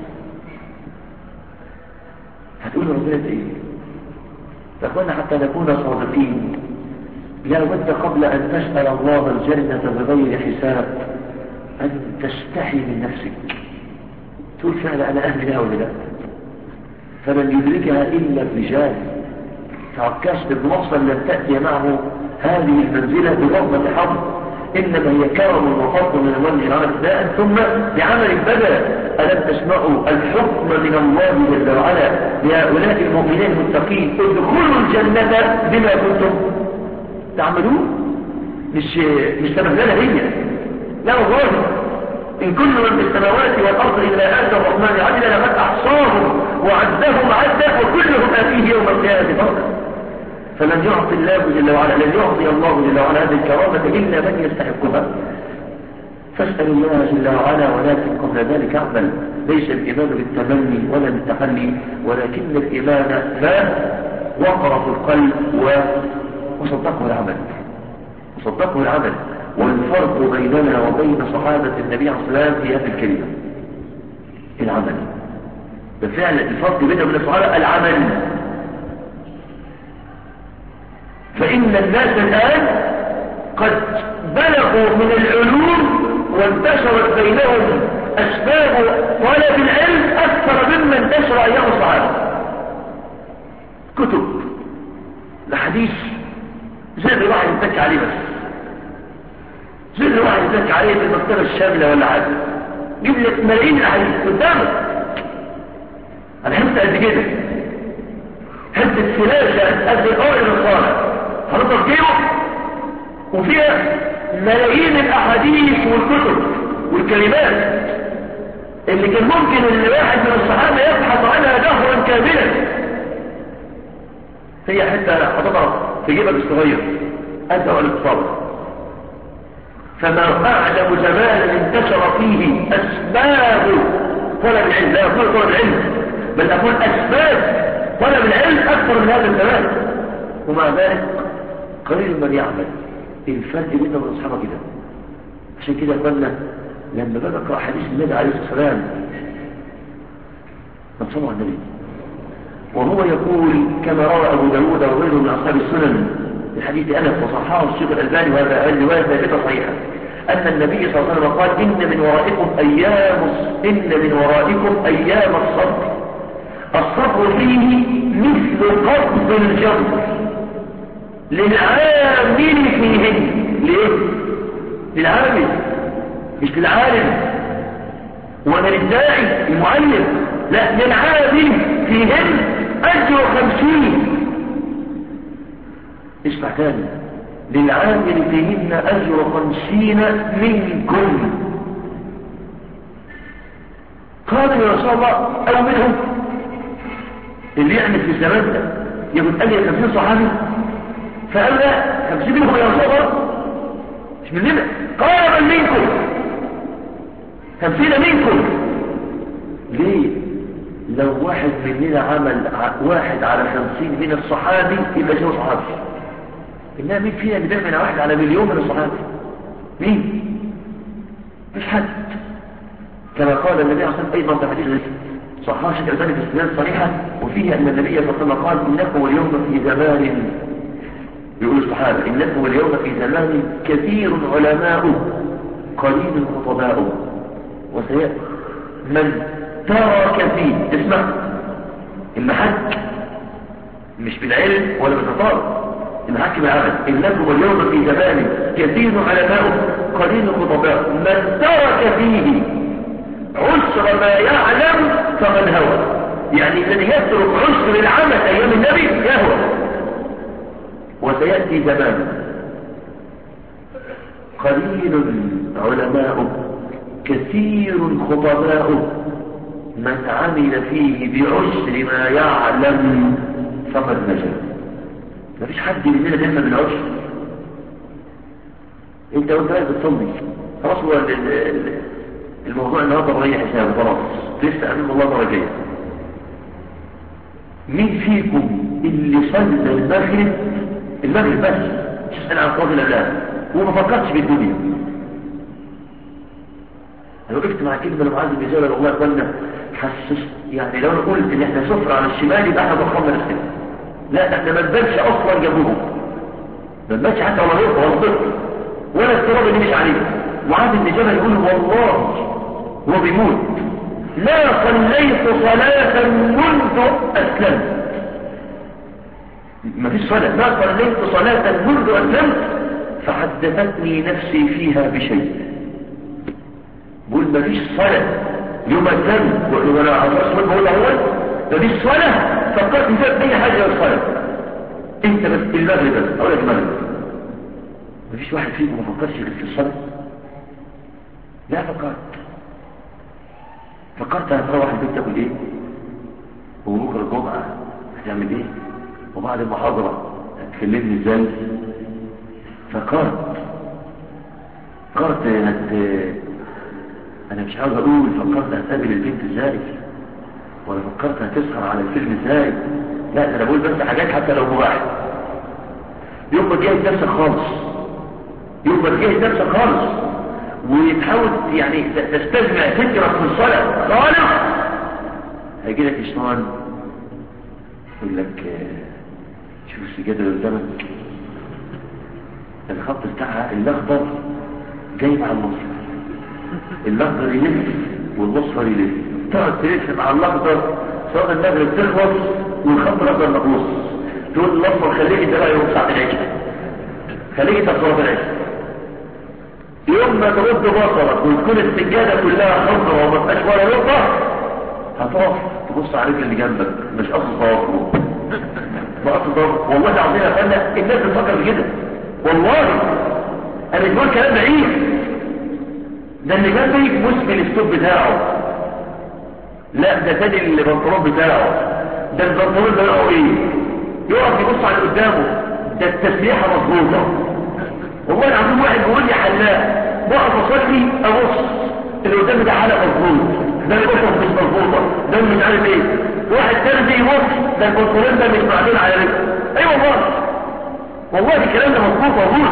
هتقول ربنا ايه فأخوانا حتى نكون صادقين لا بد قبل أن تسأل الله الجنة بغير حساب أن تستحي من نفسك تقول فعلا أنا أهل لها ولا لا فمن يدركها إلا الرجال فعكاش بن مصر لن تأتي معه هذه المنزلة بضربة حظ إنما هي كرم وفضل من الله العالم ابتداء ثم بعمل بدأ ألم تسمعوا الحكم من الله جل وعلا لهؤلاء المؤمنين المتقين ادخلوا الجنة بما كنتم تعملون مش مش تمهلة هي لا والله إن كل من في السماوات والأرض إلا آتى الرحمن عدلا لقد أحصاهم وعدهم عدا وكلهم آتيه يوم القيامة فردا فلن يعطي الله جل وعلا لن يعطي الله جل وعلا هذه الكرامة إلا من يستحقها فاسأل الله جل وعلا ولكن قبل ذلك اعمل ليس الإيمان بالتمني ولا بالتحلي ولكن الإيمان ما وقر في القلب وصدقه العمل وصدقه العمل والفرق بيننا وبين صحابة النبي عليه الصلاة والسلام في هذه الكلمة العمل بالفعل الفرق بيننا وبين الصحابة العمل فإن الناس الآن قد بلغوا من العلوم وانتشرت بينهم أسباب طلب العلم أكثر مما انتشر أيام الصحابة كتب الحديث زي اللي واحد يتك عليه بس زي اللي واحد يتك عليه في المكتبة الشاملة ولا حاجة جيب لك ملايين الأحاديث قدامك أنا حمت قد كده حتة فلاشة قد الأول الصالح حضرتك جيبه وفيها ملايين الأحاديث والكتب والكلمات اللي كان ممكن ان واحد من الصحابة يبحث عنها دهرا كاملا هي حتى حضرتك في جيبك الصغير أنت والاقتصاد فما أعلم زمان انتشر فيه أسباب طلب العلم لا أقول طلب العلم بل أقول أسباب طلب العلم أكثر من هذا الزمان ومع ذلك قليل من يعمل الفرق بيننا وبين اصحابه كده عشان كده قلنا لما بقى اقرا حديث النبي عليه الصلاه والسلام من صلى النبي وهو يقول كما روى ابو داود وغيره من اصحاب السنن في حديث انس وصححه الشيخ الالباني وهذا الروايه ثابته صحيحه ان النبي صلى الله عليه وسلم قال ان من ورائكم ايام ان من ورائكم ايام الصبر الصبر فيه مثل قبض الجمر للعامل فيهن ليه للعامل مش للعالم ولا للداعي المعلم لا للعامل فيهن أجر خمسين اسمع تاني للعامل فيهن أجر خمسين منكم قال يا رسول الله أو منهم اللي يعمل في الزمان ده يقول قال لي خمسين صحابي فقال لا خمسين منهم يا رسول الله مش مننا قال من منكم خمسين منكم ليه لو واحد مننا عمل واحد على خمسين من الصحابي يبقى شو صحابي إنها مين فينا اللي بيعمل واحد على مليون من الصحابي مين مش حد كما قال النبي عليه الصلاة أيضا في حديث صحاح شكل ذلك السنان صريحة وفيه أن النبي صلى الله عليه وسلم قال إنكم اليوم في زمان يقول الصحابة إنكم اليوم في زمان كثير علماء قليل خطباء وسيأتي من ترك فيه اسمع المحك مش بالعلم ولا بالخطاب المحك بالعمل إنكم اليوم في زمان كثير علماء قليل خطباء من ترك فيه عسر ما يعلم فمن هوى يعني الذي يترك عسر العمل أيام النبي يهوى وسيأتي زمان قليل علماء كثير خطباء من عمل فيه بعسر ما يعلم فقد نجا ما فيش حد مننا بيفهم بالعسر انت وانت قاعد بتصلي خلاص هو الموضوع النهارده بغير حساب خلاص لسه امام الله مره جايه مين فيكم اللي صلى المغرب المغرب بس تسال عن قاضي الاولاد وما فكرتش بالدنيا لو وقفت مع كلمة لمعاذ بن جبل والله اخوانا حسس يعني لو انا قلت ان احنا سفر على الشمال يبقى احنا ضخمنا نفسنا لا احنا ما نبانش اصلا جنبهم ما نبانش حتى ولا نقطة ولا طفل ولا التراب اللي مش عليه معاذ بن جبل يقول والله هو بيموت لا صليت صلاة منذ أسلمت ما فيش صلاة ما صليت صلاة منذ أسلمت فحدثتني نفسي فيها بشيء بقول ما فيش صلاة يوم أسلمت وأنا عرفت بقول أول ما فيش صلاة فكرت في أي حاجة غير الصلاة أنت بس المغرب بس أقول لك المغرب ما فيش واحد فيكم ما فكرش غير في الصلاة لا فكرت فكرت هتروح البيت تاكل ايه وبكره الجمعه هتعمل ايه وبعد المحاضره هتكلمني ازاي فكرت فكرت هت... انا مش عاوز اقول فكرت هتقابل البنت ازاي ولا فكرت هتسهر على الفيلم ازاي لا ده انا بقول بس حاجات حتى لو مباح يوم ما تجهز نفسك خالص يوم ما تجهز نفسك خالص وتحاول يعني تستجمع فكرة في الصلاة صالح هيجي لك شيطان يقول لك شوف السجادة اللي قدامك الخط بتاعها الاخضر جاي مع النصر الاخضر يلف والنصر يلف تقعد تلف مع الاخضر سواء المغرب تخلص والخط الاخضر مخلص تقول الاصفر خليك انت بقى يوم ساعة العشاء خليك انت في صلاة العشاء يوم ما ترد بصرك وتكون السجادة كلها خضرة وما تبقاش ولا نقطة هتقف تبص على رجل اللي جنبك مش قصد ضوافره ما قصد ضوافره والله العظيم يا فندم الناس بتفكر كده والله انا بقول كلام بعيد ده اللي جنبك مسمي الستوب بتاعه لا ده تاني البنطلون بتاعه ده البنطلون بتاعه ايه يقف يبص على اللي قدامه ده التسليحه مظبوطه والله العظيم واحد بيقول لي حلاق بقف اصلي ابص اللي قدامي ده حلقه مظبوط ده القطط مش مظبوطه ده مش عارف ايه واحد تاني بيجي يبص ده البنطلون ده مش معدول على رجله اي أيوة والله والله الكلام ده مظبوط موجود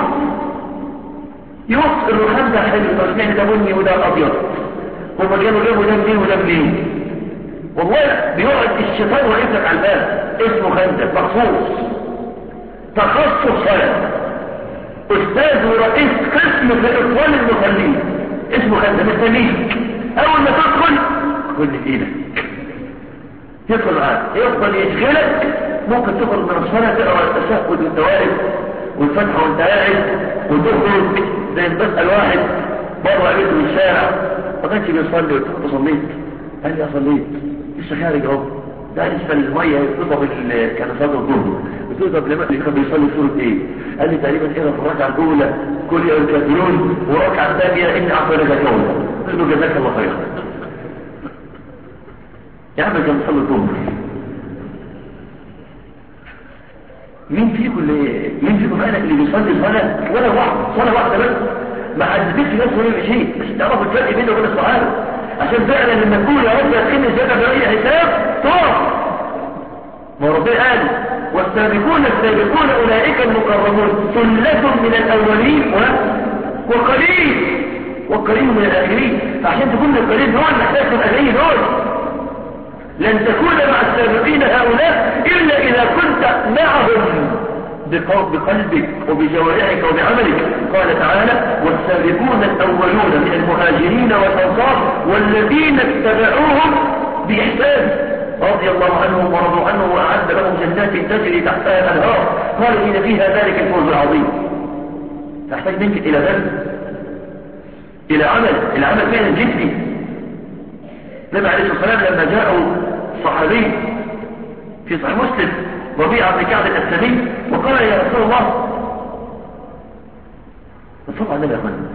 يبص الرخام ده حلو طب ده بني وده ابيض هما كانوا جابوا ده منين وده منين والله بيقعد الشيطان واقف لك على الباب اسمه خندق مخصوص تخصص صلاه استاذ ورئيس قسم في اطفال المصلين اسمه خندق مستنيك اول ما تدخل كل ايدك يدخل معاك يفضل يشغلك ممكن تخرج من الصلاه تقرا التشهد وانت واقف والفتحه وانت قاعد وتخرج زي بسال واحد بره قابلته في الشارع ما كانش بيصلي قلت له صليت قال لي اه صليت لسه خارج اهو ده لسه الميه يفضل كان صلاه الظهر قلت له طب لما كان بيصلي سوره ايه قال لي تقريبا كده في الركعه الاولى كل يوم الكافرون والركعه الثانيه اني اعطيتك كونا قلت له جزاك الله خيرا يا عم كان بيصلي الظهر مين فيكم اللي مين فيكم قالك اللي بيصلي صلاه ولا واحد صلاه واحده بس ما حددتش نفسه ولا شيء بس تعرفوا الفرق بينه وبين الصحابه عشان فعلا لما تقول يا رب ادخلني الجنه بغير حساب تقف ما ربنا قال والسابقون السابقون اولئك المقربون ثله من الاولين وقليل وقليل من الاخرين فعشان تكون من القليل دول محتاج تبقى زي دول لن تكون مع السابقين هؤلاء الا اذا كنت معهم بقلبك وبجوارحك وبعملك قال تعالى والسابقون الأولون من المهاجرين والأنصار والذين اتبعوهم بإحسان رضي الله عنهم ورضوا عنه وأعد لهم جنات تجري تحتها الأنهار قالوا إن فيها ذلك الفوز العظيم تحتاج منك إلى ذلك إلى عمل العمل فعلا جدي النبي عليه الصلاة والسلام لما جاءوا صحابي في صحيح مسلم ربيعة بن كعب الأسلمي وقال يا رسول الله صلى على النبي يا أخوان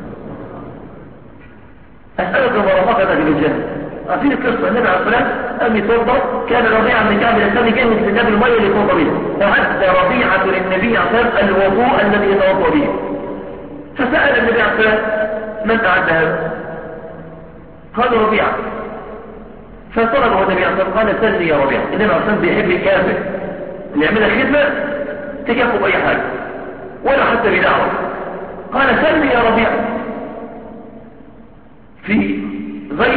أسألك مرافقتك للجنة عارفين القصة النبي عليه الصلاة قام يتوضا كان ربيعة بن كعب الأسلمي جاهز للنبي المية اللي يتوضا بها فعد ربيعة للنبي عليه الصلاة الوضوء الذي يتوضا به فسأل النبي عليه الصلاة من أعد هذا قال ربيعة فطلبه النبي عليه الصلاة قال سلني يا ربيعة النبي عليه الصلاة بيحب الكافر اللي يعملها خدمة تكفوا بأي حاجة ولا حتى بدعوة قال سلني يا ربيع في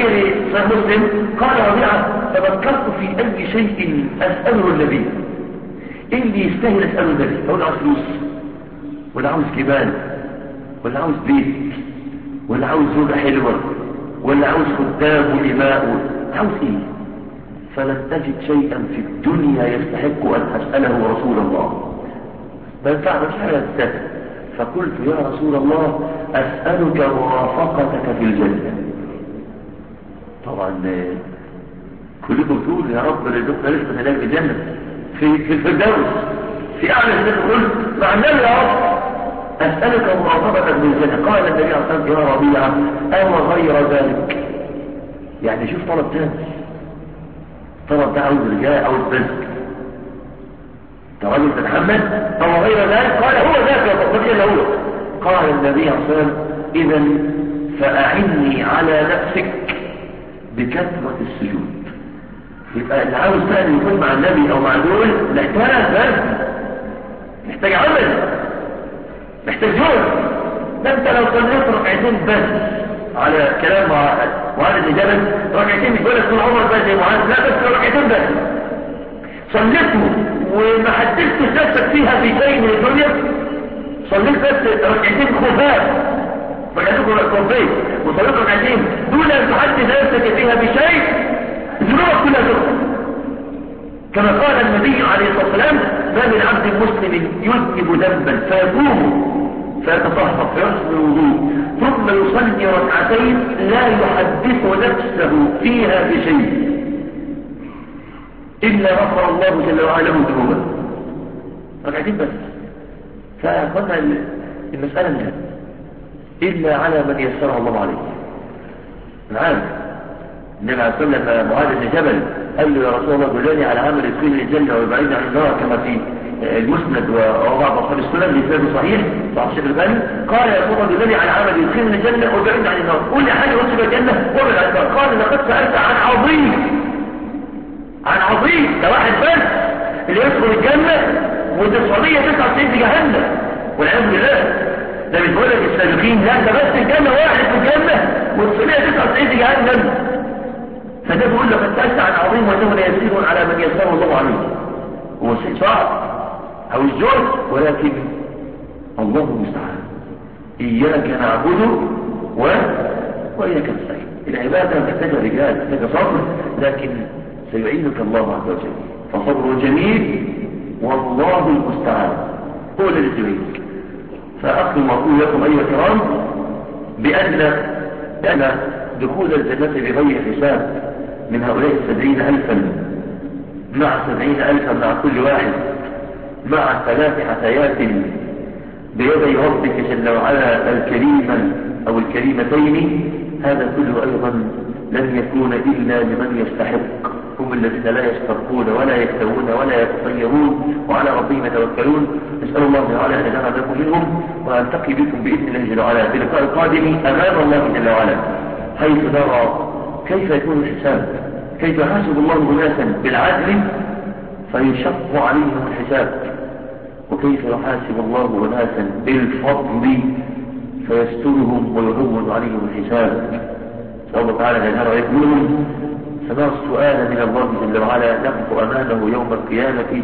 غير صحيح مسلم قال ربيعة ففكرت في أي شيء أسأله النبي اللي يستاهل أسأله النبي أقول عاوز فلوس ولا عاوز جبال ولا عاوز بيت ولا عاوز زوجة حلوة ولا عاوز خدام وإماء عاوز إيه فلم أجد شيئا في الدنيا يستحق أن أسأله رسول الله ما ينفع مش حاجة تستاهل فقلت يا رسول الله أسألك مرافقتك في الجنة طبعا كلكم تقول يا رب لدخل لسه هناك في الجنة في في الفردوس في أعلى الناس قلت مع النبي يا رب أسألك مرافقتك في الجنة قال النبي عليه الصلاة والسلام يا ربيعة أو غير ذلك يعني شوف طلب تاني طلب ده عاوز رجاء عاوز رزق راجل تتحمل او غير ذلك قال هو ذاك يا فقط الا هو قال النبي صلى الله عليه وسلم اذا فاعني على نفسك بكثرة السجود يبقى اللي عاوز بقى يكون مع النبي او مع دول محتاج بس محتاج عمل محتاج جهد ده انت لو صليت ركعتين بس على كلام معاذ بن جبل ركعتين مش بقول لك طول عمرك بس زي معاذ لا بس ركعتين بس صليته وما حدثت نفسك فيها في شيء من الدنيا صليت بس ركعتين خفاف ركعتين خفاف وصليت ركعتين دون ان تحدث نفسك فيها بشيء ذنوبك كلها تغفر كما قال النبي عليه الصلاه والسلام ما من عبد مسلم يذنب ذنبا فيقوم فيتطهر فيحسن الوضوء ثم يصلي ركعتين لا يحدث نفسه فيها بشيء إلا غفر الله جل وعلا له ذنوبا ركعتين بس فقلنا المسألة انتهت إلا على من يسره الله عليه العام النبي عليه الصلاة والسلام معاذ بن جبل قال له يا رسول الله دلني على عمل يدخلني الجنة ويبعدني عن النار كما في المسند وبعض أصحاب السنن لسانه صحيح بعض الشيخ الباني قال يا رسول الله دلني على عمل يدخلني الجنة ويبعدني عن النار قل لي حاجة وصل الجنة وابعد عن النار قال لقد سألت عن عظيم عن عظيم ده واحد بس اللي يدخل الجنة والنصرانية 99 في جهنم والعياذ بالله ده مش بقول لك السابقين لا ده بس الجنة واحد في الجنة والنصرانية 99 في جهنم فده بيقول لك انت عن عظيم وانه لا يسير على من يسره الله عليه هو شيء صعب او الجهد ولكن الله المستعان اياك نعبد و... واياك نستعين العباده محتاجه رجال محتاجه صبر لكن سيعينك الله عز وجل فصبر جميل والله المستعان هو الذي سيعينك فأختم وأقول لكم أيها الكرام بأن بأن دخول الجنة بغير حساب من هؤلاء السبعين ألفا مع سبعين ألفا مع كل واحد مع ثلاث حثيات بيدي ربك جل وعلا الكريمة أو الكريمتين هذا كله أيضا لن يكون إلا لمن يستحق هم الذين لا يسترقون ولا يكتوون ولا يتطيرون وعلى ربهم يتوكلون نسأل الله تعالى أن يجعل لكم منهم وألتقي بكم بإذن الله جل وعلا في اللقاء القادم أمام الله جل وعلا حيث نرى كيف يكون الحساب كيف يحاسب الله أناسا بالعدل فيشق عليهم الحساب وكيف يحاسب الله أناسا بالفضل فيسترهم ويهون عليهم الحساب نسأل الله تعالى أن يجعل يكونهم فما السؤال من الله جل وعلا نقف أمامه يوم القيامة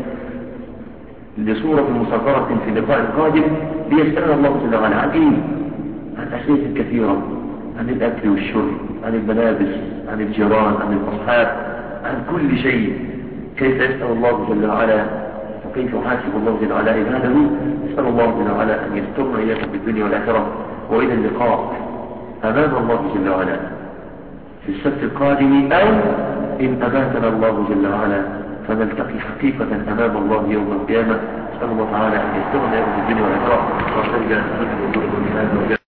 لصورة مصغرة في اللقاء القادم ليسأل الله جل وعلا عن إيه؟ عن أشياء كثيرة عن الأكل والشرب عن الملابس عن الجيران عن الأصحاب عن كل شيء كيف يسأل الله جل وعلا وكيف يحاسب الله جل وعلا عباده نسأل الله جل وعلا أن يسترنا إياكم في الدنيا والآخرة وإلى اللقاء أمام الله جل وعلا في السبت القادم أو إن أباتنا الله جل وعلا فنلتقي حقيقة أمام الله يوم القيامة نسأل الله تعالى أن يسترنا إياكم في الدنيا والآخرة وأن